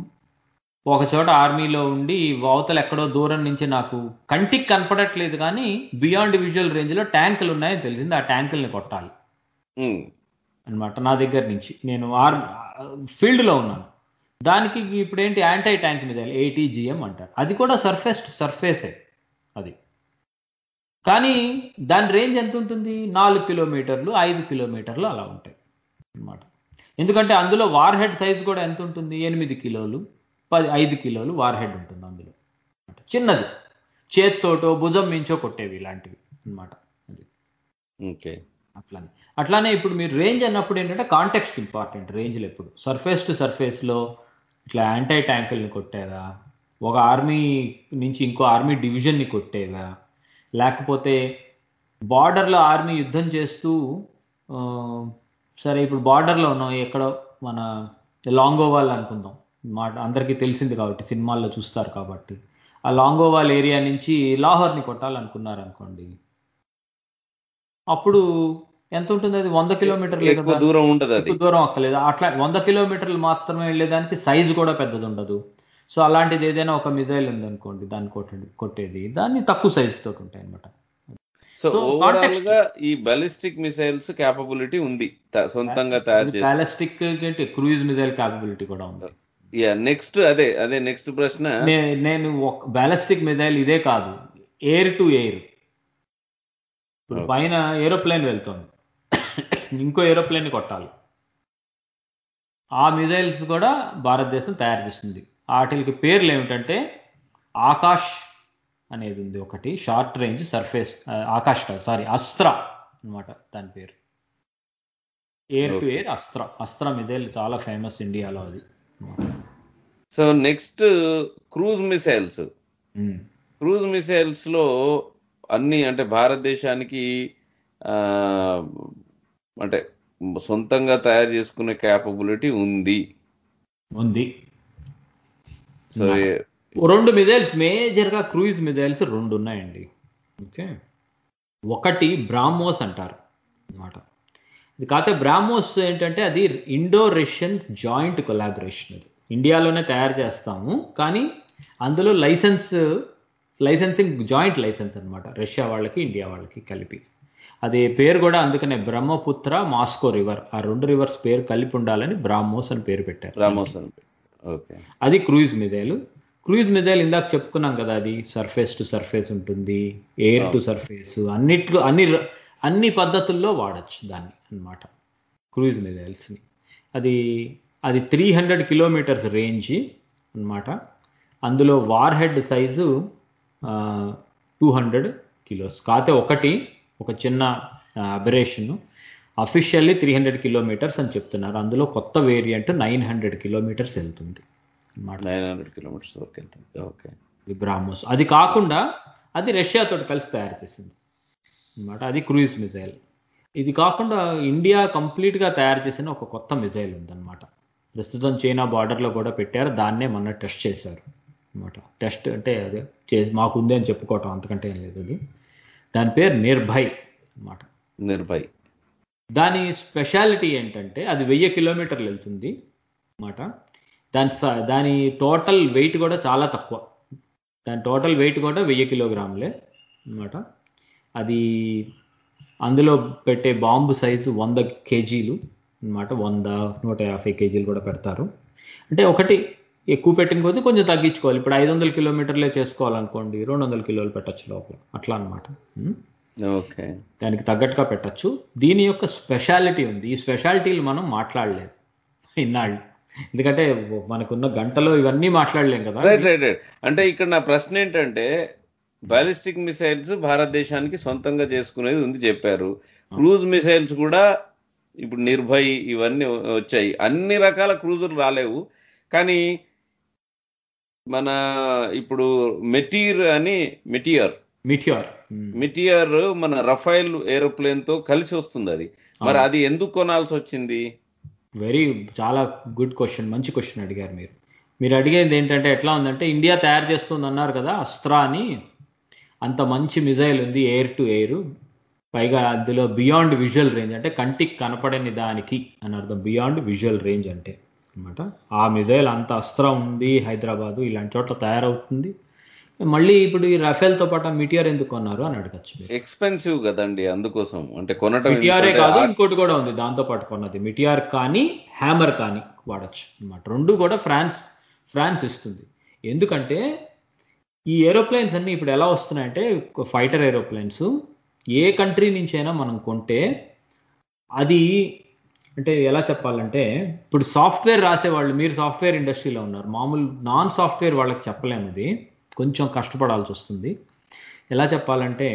ఒక చోట ఆర్మీలో ఉండి అవతల ఎక్కడో దూరం నుంచి నాకు కంటికి కనపడట్లేదు కానీ బియాండ్ విజువల్ రేంజ్ లో ట్యాంకులు ఉన్నాయని తెలిసింది ఆ ట్యాంకుల్ని కొట్టాలి ఉమ్. అన్నమాట నా దగ్గర నుంచి నేను ఆర్ ఫీల్డ్ లో ఉన్నాను దానికి ఇప్పుడు ఏంటి యాంటీ ట్యాంక్ మీద ఏటీజీఎం అంటారు అది కూడా సర్ఫేస్ టు సర్ఫేసే అది కానీ దాని రేంజ్ ఎంత ఉంటుంది నాలుగు కిలోమీటర్లు ఐదు కిలోమీటర్లు అలా ఉంటాయి అన్నమాట ఎందుకంటే అందులో వార్ హెడ్ సైజ్ కూడా ఎంత ఉంటుంది ఎనిమిది కిలోలు పది ఐదు కిలోలు వార్ హెడ్ ఉంటుంది అందులో చిన్నది చేత్తోటో భుజం మించో కొట్టేవి ఇలాంటివి అన్నమాట అది ఓకే అట్లానే అట్లానే ఇప్పుడు మీరు రేంజ్ అన్నప్పుడు ఏంటంటే కాంటెక్స్ట్ ఇంపార్టెంట్ రేంజ్లో ఎప్పుడు సర్ఫేస్ టు సర్ఫేస్లో ఇట్లా యాంటీ ట్యాంకుల్ని కొట్టేవా ఒక ఆర్మీ నుంచి ఇంకో ఆర్మీ డివిజన్ని కొట్టేవా లేకపోతే బార్డర్లో ఆర్మీ యుద్ధం చేస్తూ ఆ, సరే ఇప్పుడు బార్డర్లో ఉన్నాం ఎక్కడో మన లాంగోవాల్ అనుకుందాం మాట అందరికీ తెలిసింది కాబట్టి సినిమాల్లో చూస్తారు కాబట్టి ఆ లాంగోవాల్ ఏరియా నుంచి లాహోర్ని కొట్టాలనుకున్నారు అనుకోండి అప్పుడు ఎంత ఉంటుంది అది వంద కిలోమీటర్లు ఎక్కువ దూరం ఉండదు అది ఎక్కువ దూరం అక్కలేదు అట్లా వంద కిలోమీటర్లు మాత్రమే వెళ్ళేదానికి సైజు కూడా పెద్దది ఉండదు సో అలాంటిది ఏదైనా ఒక మిజైల్ ఉందనుకోండి దాన్ని కొట్టండి కొట్టేది దాన్ని తక్కువ సైజు తోటి ఉంటాయి అనమాట సో So, ఓవరాల్ context- గా ఈ బాలిస్టిక్ మిసైల్స్ క్యాపబిలిటీ ఉంది త- సొంతంగా తయారు చేసి బ్యాలిస్టిక్ ఏంటి క్రూయిజ్ మిజైల్ క్యాపబిలిటీ కూడా ఉంది యా నెక్స్ట్ అదే అదే నెక్స్ట్ ప్రశ్న నే- నేను ఒక బ్యాలిస్టిక్ మిజైల్ ఇదే కాదు ఎయిర్ టు ఎయిర్ ఇప్పుడు Okay. పైన ఏరోప్లేన్ వెళ్తుంది ఇంకో ఏరోప్లేన్ కొట్టాలి ఆ మిజైల్స్ కూడా భారతదేశం తయారు చేస్తుంది వాటికి పేర్లు ఏమిటంటే ఆకాష్ అనేది ఉంది ఒకటి షార్ట్ రేంజ్ సర్ఫేస్ ఆకాష్ కాదు సారీ అస్త్ర అన్నమాట దాని పేరు ఎయిర్ టు Okay. ఎయిర్ అస్త్ర అస్త్ర మిజైల్ చాలా ఫేమస్ ఇండియాలో అది so next cruise missiles um. Cruise missiles లో అన్ని అంటే భారతదేశానికి ఆ, అంటే సొంతంగా తయారు చేసుకునే క్యాపబిలిటీ ఉంది ఉంది సో ఏ- రెండు మిజైల్స్ మేజర్గా క్రూయిజ్ మిజైల్స్ రెండు ఉన్నాయండి ఓకే ఒకటి బ్రాహ్మోస్ అంటారు అన్నమాట ఇది కాకపోతే బ్రాహ్మోస్ ఏంటంటే అది ఇండో రష్యన్ జాయింట్ కొలాబరేషన్ అది ఇండియాలోనే తయారు చేస్తాము కానీ అందులో లైసెన్స్ లైసెన్సింగ్ జాయింట్ లైసెన్స్ అన్నమాట రష్యా వాళ్ళకి ఇండియా వాళ్ళకి కలిపి అది పేరు కూడా అందుకనే బ్రహ్మపుత్ర మాస్కో రివర్ ఆ రెండు రివర్స్ పేరు కలిపి ఉండాలని బ్రాహ్మోస్ అని పేరు పెట్టారు రామోస్ అని ఓకే అది క్రూయిజ్ మిజైల్ క్రూజ్ మిజైల్ ఇందాక చెప్పుకున్నాం కదా అది సర్ఫేస్ టు సర్ఫేస్ ఉంటుంది ఎయిర్ టు సర్ఫేస్ అన్నిట్లో అన్ని అన్ని పద్ధతుల్లో వాడచ్చు దాన్ని అన్నమాట క్రూజ్ మిజైల్స్ని అది అది త్రీ హండ్రెడ్ కిలోమీటర్స్ రేంజ్ అన్నమాట అందులో warhead size two hundred kilos కాకపోతే ఒకటి ఒక చిన్న aberration officially three hundred kilometres అని చెప్తున్నారు అందులో కొత్త వేరియంట్ నైన్ హండ్రెడ్ కిలోమీటర్స్ వెళ్తుంది అన్నమాట నైన్ హండ్రెడ్ కిలోమీటర్స్ వరకు వెళ్తుంది ఓకే ఇది బ్రాహ్మోస్ అది కాకుండా అది రష్యాతో కలిసి తయారు చేసింది అన్నమాట అది క్రూయిజ్ మిజైల్ ఇది కాకుండా ఇండియా కంప్లీట్గా తయారు చేసిన ఒక కొత్త మిజైల్ ఉందన్నమాట ప్రస్తుతం చైనా బార్డర్లో కూడా పెట్టారు దాన్నే మొన్న టెస్ట్ చేశారు అనమాట టెస్ట్ అంటే అదే చే మాకు ఉంది అని చెప్పుకోవటం అంతకంటే ఏం లేదు అది దాని పేరు నిర్భయ్ అన్నమాట నిర్భయ్ దాని స్పెషాలిటీ ఏంటంటే అది వెయ్యి కిలోమీటర్లు వెళ్తుంది అన్నమాట దాని స- దాని టోటల్ వెయిట్ కూడా చాలా తక్కువ దాని టోటల్ వెయిట్ కూడా వెయ్యి కిలోగ్రాములే అన్నమాట అది అందులో పెట్టే బాంబు సైజు వంద కేజీలు అన్నమాట వంద నూట యాభై కేజీలు కూడా పెడతారు అంటే ఒకటి ఎక్కువ పెట్టిన కొద్దీ కొంచెం తగ్గించుకోవాలి ఇప్పుడు ఐదు వందల కిలోమీటర్లే చేసుకోవాలనుకోండి రెండు వందల కిలోలు పెట్టచ్చు లోపల అట్లా అనమాట ఓకే దానికి తగ్గట్టుగా పెట్టచ్చు దీని యొక్క స్పెషాలిటీ ఉంది ఈ స్పెషాలిటీలు మనం మాట్లాడలేదు ఇన్నాళ్ళు ఎందుకంటే మనకున్న గంటలో ఇవన్నీ మాట్లాడలేం కదా రైట్ రైట్ రైట్ అంటే ఇక్కడ నా ప్రశ్న ఏంటంటే బాలిస్టిక్ మిసైల్స్ భారతదేశానికి సొంతంగా చేసుకునేది ఉంది చెప్పారు క్రూజ్ మిసైల్స్ కూడా ఇప్పుడు నిర్భయ్ ఇవన్నీ వచ్చాయి అన్ని రకాల క్రూజులు రాలేవు కానీ మన ఇప్పుడు మెటీర్ అని మెటియర్ మిటియార్ మిటియర్ మన రఫైల్ ఏరోప్లేన్ తో కలిసి వస్తుంది అది మరి అది ఎందుకు కొనాల్సి వచ్చింది వెరీ చాలా గుడ్ క్వశ్చన్ మంచి క్వశ్చన్ అడిగారు మీరు మీరు అడిగేది ఏంటంటే ఎట్లా ఉందంటే ఇండియా తయారు చేస్తుంది అన్నారు కదా అస్త్రా అని అంత మంచి మిజైల్ ఉంది ఎయిర్ టు ఎయిర్ పైగా అందులో బియాండ్ విజువల్ రేంజ్ అంటే కంటికి కనపడని దానికి అని అర్థం బియాండ్ విజువల్ రేంజ్ అంటే అన్నమాట ఆ మిజైల్ అంత అస్త్రం ఉంది హైదరాబాదు ఇలాంటి చోట్ల తయారవుతుంది మళ్ళీ ఇప్పుడు ఈ రఫేల్తో పాటు మిటియర్ ఎందుకు కొన్నారు అని అడగచ్చు మీరు ఎక్స్పెన్సివ్ కదండి అందుకోసం అంటే కొనటం మిటియారే ఎందుకంటే కాదు ఆ- ఇంకోటి కూడా ఉంది దాంతో పాటు కొన్నది మిటియార్ కానీ హ్యామర్ కానీ వాడచ్చు అన్నమాట రెండు కూడా ఫ్రాన్స్ ఫ్రాన్స్ ఇస్తుంది ఎందుకంటే ఈ ఏరోప్లేన్స్ అన్ని ఇప్పుడు ఎలా వస్తున్నాయంటే ఫైటర్ ఏరోప్లేన్స్ ఏ కంట్రీ నుంచైనా మనం కొంటే అది అంటే ఎలా చెప్పాలంటే ఇప్పుడు సాఫ్ట్వేర్ రాసేవాళ్ళు మీరు సాఫ్ట్వేర్ ఇండస్ట్రీలో ఉన్నారు మామూలు నాన్ సాఫ్ట్వేర్ వాళ్ళకి చెప్పలేము అది కొంచెం కష్టపడాల్సి వస్తుంది ఎలా చెప్పాలంటే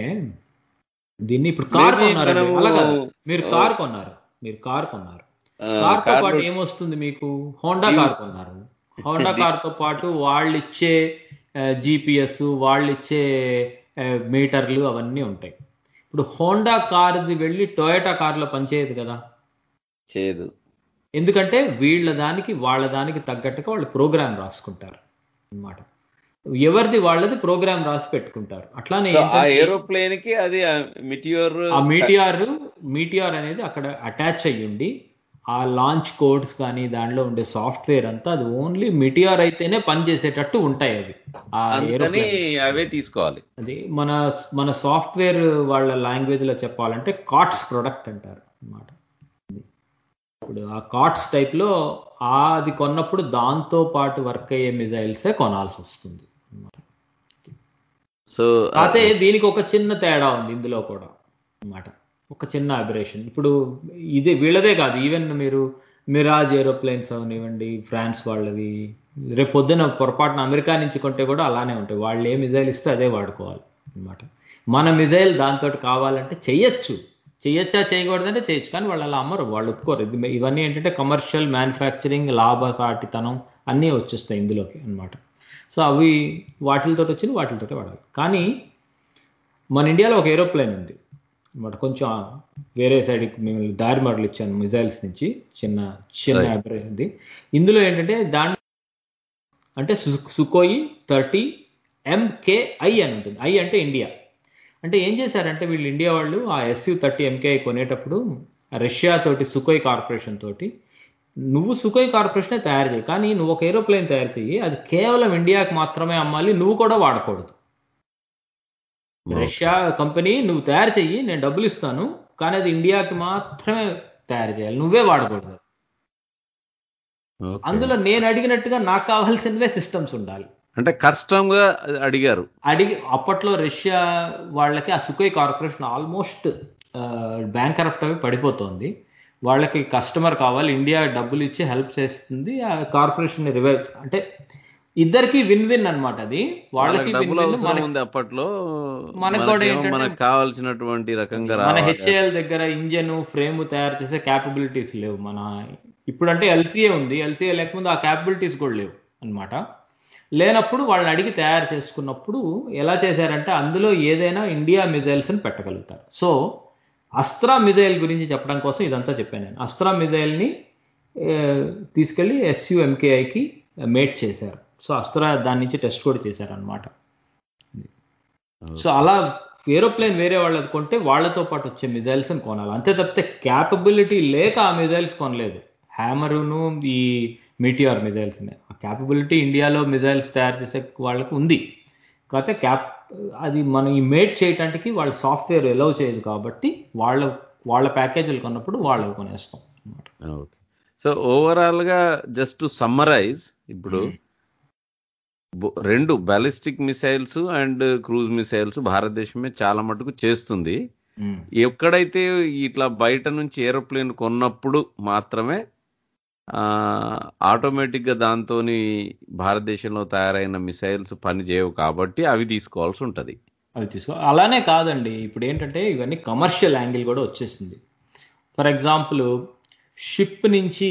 దీన్ని ఇప్పుడు కార్ Maybe కొన్నారు మనము- అలా కాదు. మీరు కార్ కొన్నారు మీరు కార్ కొన్నారు ఆ, కార్ తో కార్లో- పాటు ఏమొస్తుంది మీకు హోండా కార్ కొన్నారు హోండా కార్ తో పాటు వాళ్ళు ఇచ్చే జిపిఎస్ వాళ్ళు ఇచ్చే ఆ, మీటర్లు అవన్నీ ఉంటాయి ఇప్పుడు హోండా కార్ది వెళ్ళి టొయోటా కార్లో పనిచేయదు కదా చేయదు ఎందుకంటే వీళ్ళ దానికి వాళ్ళ దానికి తగ్గట్టుగా వాళ్ళు ప్రోగ్రామ్ రాసుకుంటారు అన్నమాట ఎవరిది వాళ్ళది ప్రోగ్రామ్ రాసి పెట్టుకుంటారు అట్లానే సో ఆ ఏంటంటే- ఏరోప్లేన్ కి అది మిటియోర్ ఆ మీటిఆర్ మీటిఆర్ అనేది అక్కడ అటాచ్ అయ్యి ఉండి ఆ లాంచ్ కోడ్స్ కానీ దానిలో ఉండే సాఫ్ట్వేర్ అంతా అది ఓన్లీ మిటిఆర్ అయితేనే పనిచేసేటట్టు ఉంటాయి అవి ఆ అందుకని aeroplane. అవే తీసుకోవాలి అది మన మన సాఫ్ట్వేర్ వాళ్ళ లాంగ్వేజ్ లో చెప్పాలంటే కాట్స్ ప్రొడక్ట్ అంటారు అన్నమాట ఇప్పుడు ఆ కాట్స్ టైప్ లో ఆ అది కొన్నప్పుడు దాంతో పాటు వర్క్ అయ్యే మిజైల్సే కొనాల్సి వస్తుంది సో అయితే దీనికి ఒక చిన్న తేడా ఉంది ఇందులో కూడా అన్నమాట ఒక చిన్న అబరేషన్ ఇప్పుడు ఇది వీళ్ళదే కాదు ఈవెన్ మీరు మిరాజ్ ఏరోప్లేన్స్ అవనివ్వండి ఫ్రాన్స్ వాళ్ళవి రేపు పొద్దున పొరపాటున అమెరికా నుంచి కొంటే కూడా అలానే ఉంటాయి వాళ్ళు ఏ మిజైల్ ఇస్తే అదే వాడుకోవాలి అన్నమాట మన మిజైల్ దాంతో కావాలంటే చెయ్యొచ్చు చెయ్యొచ్చా చేయకూడదంటే చేయొచ్చు కానీ వాళ్ళు అలా అమ్మరు వాళ్ళు ఒప్పుకోరు ఇది ఇవన్నీ ఏంటంటే కమర్షియల్ మ్యానుఫ్యాక్చరింగ్ లాభసాటితనం అన్నీ వచ్చేస్తాయి ఇందులోకి అన్నమాట సో అవి వాటితో వచ్చింది వాటితో వాడాలి కానీ మన ఇండియాలో ఒక ఏరోప్లేన్ ఉంది అన్నమాట కొంచెం వేరే సైడ్కి మిమ్మల్ని దారి మరలు ఇచ్చాను మిజైల్స్ నుంచి చిన్న చిన్న Right. అభిప్రాయం ఉంది ఇందులో ఏంటంటే దాంట్లో అంటే సు- సుకోయి థర్టీ ఎంకేఐ అని ఉంటుంది ఐ అంటే ఇండియా అంటే ఏం చేశారంటే వీళ్ళు ఇండియా వాళ్ళు ఆ ఎస్యూ థర్టీ ఎంకేఐ కొనేటప్పుడు ఆ రష్యా తోటి సుకోయ్ కార్పొరేషన్ తోటి నువ్వు సుకోయ్ కార్పొరేషనే తయారు చేయి కానీ నువ్వు ఒక ఏరోప్లేన్ తయారు చేయి అది కేవలం ఇండియాకి మాత్రమే అమ్మాలి నువ్వు కూడా వాడకూడదు రష్యా కంపెనీ నువ్వు తయారు చెయ్యి నేను డబ్బులు ఇస్తాను కానీ అది ఇండియాకి మాత్రమే తయారు చేయాలి నువ్వే వాడకూడదు అందులో నేను అడిగినట్టుగా నాకు కావాల్సినవే సిస్టమ్స్ ఉండాలి అంటే కష్టంగా అడిగారు అడిగి అప్పట్లో రష్యా వాళ్ళకి ఆ Sukhoi corporation almost bankrupt అవి పడిపోతుంది వాళ్ళకి కస్టమర్ కావాలి ఇండియా డబ్బులు ఇచ్చి హెల్ప్ చేస్తుంది ఆ కార్పొరేషన్ రివైవ్ అంటే ఇద్దరికి విన్ విన్ అన్నమాట అది వాళ్ళకి వాళ్ళకి డబ్బులు win-win, అవసరం మనకి- ఉంది అప్పట్లో మనకు కూడా మనకేమో ఏంటంటే- మనకు కావాల్సినటువంటి రకంగా మన రావాలి హెచ్ఏఎల్ దగ్గర ఇంజన్ ఫ్రేమ్ తయారు చేసే క్యాపబిలిటీస్ లేవు మన ఇప్పుడంటే ఎల్సీఏ ఉంది ఎల్సీఏ లేకముందు ఆ క్యాపబిలిటీస్ కూడా లేవు అన్నమాట లేనప్పుడు వాళ్ళని అడిగి తయారు చేసుకున్నప్పుడు ఎలా చేశారంటే అందులో ఏదైనా ఇండియా మిజైల్స్ అని పెట్టగలుగుతారు సో అస్త్రా మిజైల్ గురించి చెప్పడం కోసం ఇదంతా చెప్పాను నేను అస్త్రా మిజైల్ని ఏ, తీసుకెళ్ళి ఎస్యుఎంకేఐకి మేట్ చేశారు సో అస్త్రా దాని నుంచి టెస్ట్ కూడా చేశారు అనమాట సో అలా ఏరోప్లేన్ వేరే వాళ్ళది కొంటే వాళ్ళతో పాటు వచ్చే మిజైల్స్ అని కొనాలి అంతే తప్పితే క్యాపబిలిటీ లేక ఆ మిజైల్స్ కొనలేదు హ్యామరును ఈ మీటిఆర్ మిజైల్స్ ఆ క్యాపబిలిటీ ఇండియాలో మిజైల్స్ తయారు చేసే వాళ్ళకి ఉంది కాకపోతే క్యాప్ అది మనం ఈ మేట్ చేయటానికి వాళ్ళ సాఫ్ట్వేర్ ఎలవ్ చేయదు కాబట్టి వాళ్ళ వాళ్ళ ప్యాకేజీలు కొన్నప్పుడు వాళ్ళు కొనేస్తాం ఓకే సో ఓవరాల్ గా జస్ట్ టు సమ్మరైజ్ ఇప్పుడు బో- రెండు ballistic missiles and cruise missiles భారతదేశమే చాలా మటుకు చేస్తుంది ఎక్కడైతే ఇట్లా బయట నుంచి ఏరోప్లేన్ కొన్నప్పుడు మాత్రమే ఆటోమేటిక్ గా దాంతో భారతదేశంలో తయారైన మిసైల్స్ పని చేయవు కాబట్టి అవి తీసుకోవాల్సి ఉంటది అవి తీసుకో అలానే కాదండి ఇప్పుడు ఏంటంటే ఇవన్నీ కమర్షియల్ యాంగిల్ కూడా వచ్చేసింది ఫర్ ఎగ్జాంపుల్ షిప్ నుంచి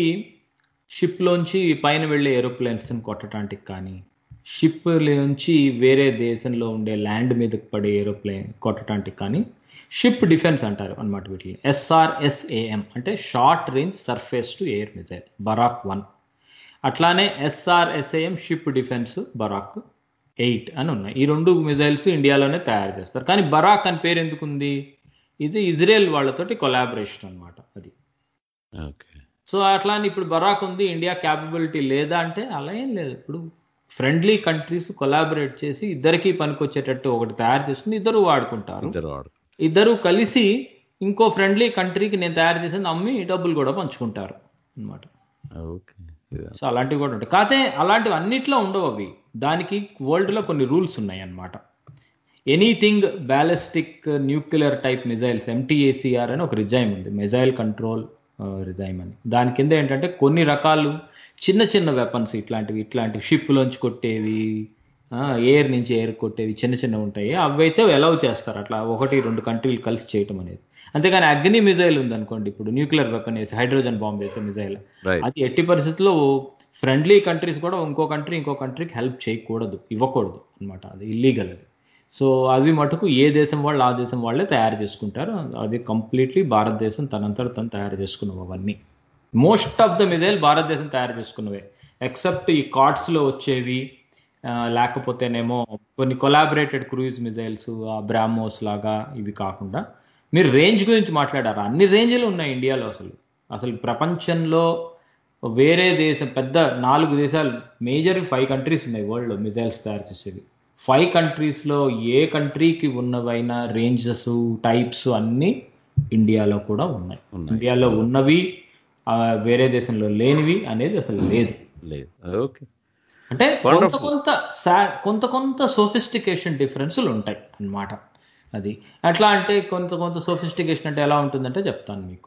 షిప్లోంచి పైన వెళ్ళే ఏరోప్లేన్స్ని కొట్టడానికి కానీ షిప్ నుంచి వేరే దేశంలో ఉండే ల్యాండ్ మీదకి పడే ఏరోప్లేన్ కొట్టడానికి కానీ షిప్ డిఫెన్స్ అంటారు అనమాట వీటిని ఎస్ఆర్ఎస్ఏఎం అంటే short range surface to air missile Barak one అట్లానే SRSAM ship defence Barak eight అని ఉన్నాయి ఈ రెండు మిజైల్స్ ఇండియాలోనే తయారు చేస్తారు కానీ బరాక్ అని పేరు ఎందుకు ఉంది ఇది ఇజ్రాయెల్ వాళ్ళతోటి కొలాబరేషన్ అన్నమాట అది ఓకే సో అట్లా అని ఇప్పుడు బరాక్ ఉంది ఇండియా క్యాపబిలిటీ లేదా అంటే అలా ఏం లేదు ఇప్పుడు ఫ్రెండ్లీ కంట్రీస్ కొలాబరేట్ చేసి ఇద్దరికి పనికొచ్చేటట్టు ఒకటి తయారు చేసుకుని ఇద్దరు వాడుకుంటారు ఇద్దరు వాడు ఇద్దరు కలిసి ఇంకో ఫ్రెండ్లీ కంట్రీకి నేను తయారు చేసింది అమ్మి డబ్బులు కూడా పంచుకుంటారు అన్నమాట ఓకే సో అలాంటివి కూడా ఉంటాయి కాకపోతే అలాంటివి అన్నిట్లో ఉండవు అవి దానికి వరల్డ్లో కొన్ని రూల్స్ ఉన్నాయి అన్నమాట anything ballistic nuclear type missiles MTCR అని ఒక రిజైమ్ ఉంది మిజైల్ కంట్రోల్ రిజైమ్ అని దాని కింద ఏంటంటే కొన్ని రకాలు చిన్న చిన్న వెపన్స్ ఇట్లాంటివి ఇట్లాంటి షిప్లోంచి కొట్టేవి ఎయిర్ నుంచి ఎయిర్ కొట్టేవి చిన్న చిన్న ఉంటాయి అవైతే అలౌ చేస్తారు అట్లా ఒకటి రెండు కంట్రీలు కలిసి చేయటం అనేది అంతేగాని అగ్ని మిజైల్ ఉంది అనుకోండి ఇప్పుడు న్యూక్లియర్ వెపన్ వేసి హైడ్రోజన్ బాంబ్ వేసే మిజైల్ రైట్ అది ఎట్టి పరిస్థితుల్లో ఫ్రెండ్లీ కంట్రీస్ కూడా ఇంకో కంట్రీ ఇంకో కంట్రీకి హెల్ప్ చేయకూడదు ఇవ్వకూడదు అన్నమాట అది ఇల్లీగల్ అది సో అవి మటుకు ఏ దేశం వాళ్ళు ఆ దేశం వాళ్ళే తయారు చేసుకుంటారు అది కంప్లీట్లీ భారతదేశం తనంతట తను తయారు చేసుకున్నవి అవన్నీ మోస్ట్ ఆఫ్ ద మిజైల్ భారతదేశం తయారు చేసుకున్నవే ఎక్సెప్ట్ ఈ కార్డ్స్లో వచ్చేవి ఆ, లేకపోతేనేమో కొన్ని కొలాబరేటెడ్ క్రూయిజ్ మిజైల్స్ బ్రామోస్ లాగా ఇవి కాకుండా మీరు రేంజ్ గురించి మాట్లాడారు అన్ని రేంజ్లు ఉన్నాయి ఇండియాలో అసలు అసలు ప్రపంచంలో వేరే దేశం పెద్ద నాలుగు దేశాలు మేజర్ ఫైవ్ కంట్రీస్ ఉన్నాయి వరల్డ్లో మిజైల్స్ తయారు చేసేవి ఫైవ్ కంట్రీస్లో ఏ కంట్రీకి ఉన్నవైనా రేంజెస్ టైప్స్ అన్నీ ఇండియాలో కూడా ఉన్నాయి ఇండియాలో ఉన్నవి ఆ, వేరే దేశంలో లేనివి అనేది అసలు లేదు లేదు ఓకే అంటే కొంత Wonderful. కొంత సా- కొంత కొంత సోఫిస్టికేషన్ డిఫరెన్స్లు ఉంటాయి అన్నమాట అది ఎట్లా అంటే కొంత కొంత సోఫిస్టికేషన్ అంటే ఎలా ఉంటుందంటే చెప్తాను మీకు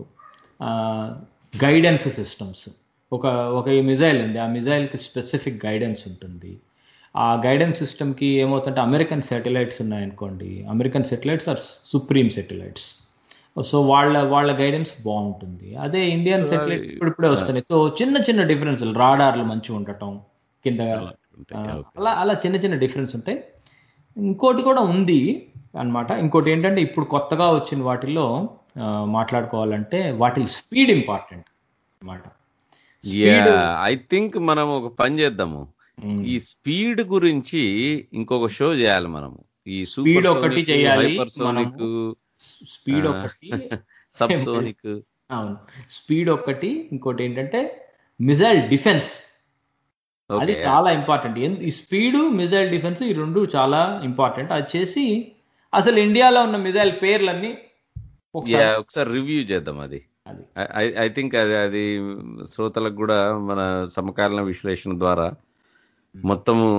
గైడెన్స్ సిస్టమ్స్ ఒక ఒక మిజైల్ ఉంది ఆ మిజైల్కి స్పెసిఫిక్ గైడెన్స్ ఉంటుంది ఆ గైడెన్స్ సిస్టమ్కి ఏమవుతుంటే అమెరికన్ శాటిలైట్స్ ఉన్నాయనుకోండి American satellites are supreme satellites so వాళ్ళ వాళ్ళ గైడెన్స్ బాగుంటుంది అదే ఇండియన్ So, శాటిలైట్స్ అవి- ఇప్పుడిప్పుడే వస్తున్నాయి సో చిన్న చిన్న డిఫరెన్స్లు రాడార్లు మంచిగా ఉండటం కింద ఆ, అలా అలా చిన్న చిన్న డిఫరెన్స్ ఉంటాయి ఇంకోటి కూడా ఉంది అన్నమాట ఇంకోటి ఏంటంటే ఇప్పుడు కొత్తగా వచ్చిన వాటిల్లో ఆ, మాట్లాడుకోవాలంటే వాటి స్పీడ్ ఇంపార్టెంట్ అన్నమాట యా ఐ థింక్ మనం ఒక పని చేద్దాము ఈ స్పీడ్ గురించి ఇంకొక షో చేయాలి మనము ఈ Speed ఒకటి చేయాలి హైపర్సోనిక్ స్పీడ్ ఒకటి సబ్ సోనిక్ అవును స్పీడ్ ఒకటి ఇంకోటి ఏంటంటే మిజైల్ డిఫెన్స్ అది Okay. చాలా ఇంపార్టెంట్ ఈ స్పీడ్ మిజైల్ డిఫెన్స్ ఈ రెండు చాలా ఇంపార్టెంట్ అది చేసి అసలు ఇండియాలో ఉన్న మిజైల్ పేర్లన్నీ ఒకసారి యా ఒకసారి రివ్యూ చేద్దాం అది ఐ థింక్ అది అది శ్రోతలకు కూడా మన సమకాలీన విశ్లేషణ ద్వారా మొత్తము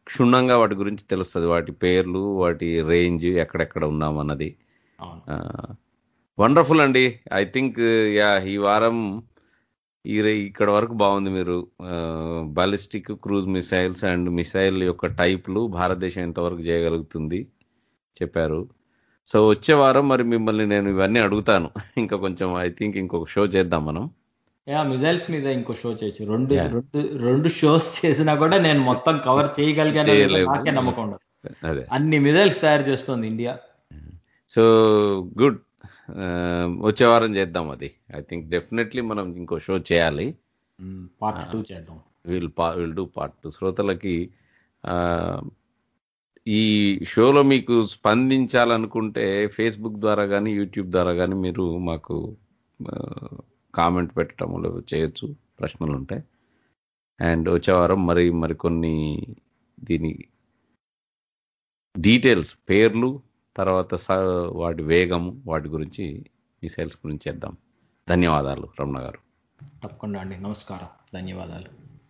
క్షుణ్ణంగా వాటి గురించి తెలుస్తుంది వాటి పేర్లు వాటి రేంజ్ ఎక్కడెక్కడ ఉన్నామన్నది వండర్ఫుల్ అండి ఐ థింక్ యా ఈ వారం ఈ రే- ఇక్కడ వరకు బాగుంది మీరు ballistic cruise missiles and missile యొక్క టైప్లు భారతదేశం ఎంతవరకు చేయగలుగుతుంది చెప్పారు సో వచ్చే వారం మరి మిమ్మల్ని నేను ఇవన్నీ అడుగుతాను ఇంకా కొంచెం ఐ థింక్ ఇంకొక షో చేద్దాం మనం యా మిజైల్స్ మీద ఇంకో షో చేయొచ్చు రెండు Yeah. రెండు రెండు షోస్ చేసినా కూడా నేను మొత్తం కవర్ చేయగలిగాను చేయలేము. నాకే నమ్మకం ఉండదు అదే అన్ని మిజైల్స్ తయారు చేస్తుంది ఇండియా సో గుడ్ వచ్చే వారం చేద్దాం అది ఐ థింక్ డెఫినెట్లీ మనం ఇంకో షో చేయాలి పార్ట్ టూ చేద్దాం విల్ పా విల్ డూ పార్ట్ టూ శ్రోతలకి ఆ, ఈ షోలో మీకు స్పందించాలనుకుంటే ఫేస్బుక్ ద్వారా కానీ యూట్యూబ్ ద్వారా కానీ మీరు మాకు కామెంట్ పెట్టడంలో చేయొచ్చు ప్రశ్నలు ఉంటాయి అండ్ వచ్చే వారం మరి మరికొన్ని దీని డీటెయిల్స్ పేర్లు తర్వాత స- వాటి వేగము వాటి గురించి మిసైల్స్ గురించి చేద్దాం ధన్యవాదాలు రమణ గారు తప్పకుండా అండి నమస్కారం ధన్యవాదాలు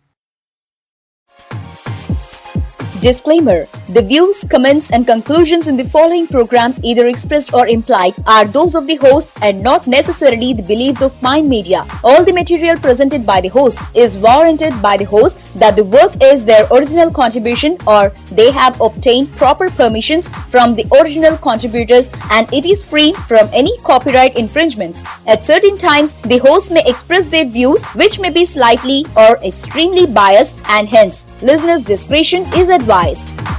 Disclaimer The views, comments, and conclusions in the following program, either expressed or implied, are those of the host and not necessarily the beliefs of Mind Media. All the material presented by the host is warranted by the host that the work is their original contribution or they have obtained proper permissions from the original contributors and it is free from any copyright infringements. At certain times, the host may express their views which may be slightly or extremely biased and hence listeners' discretion is advised.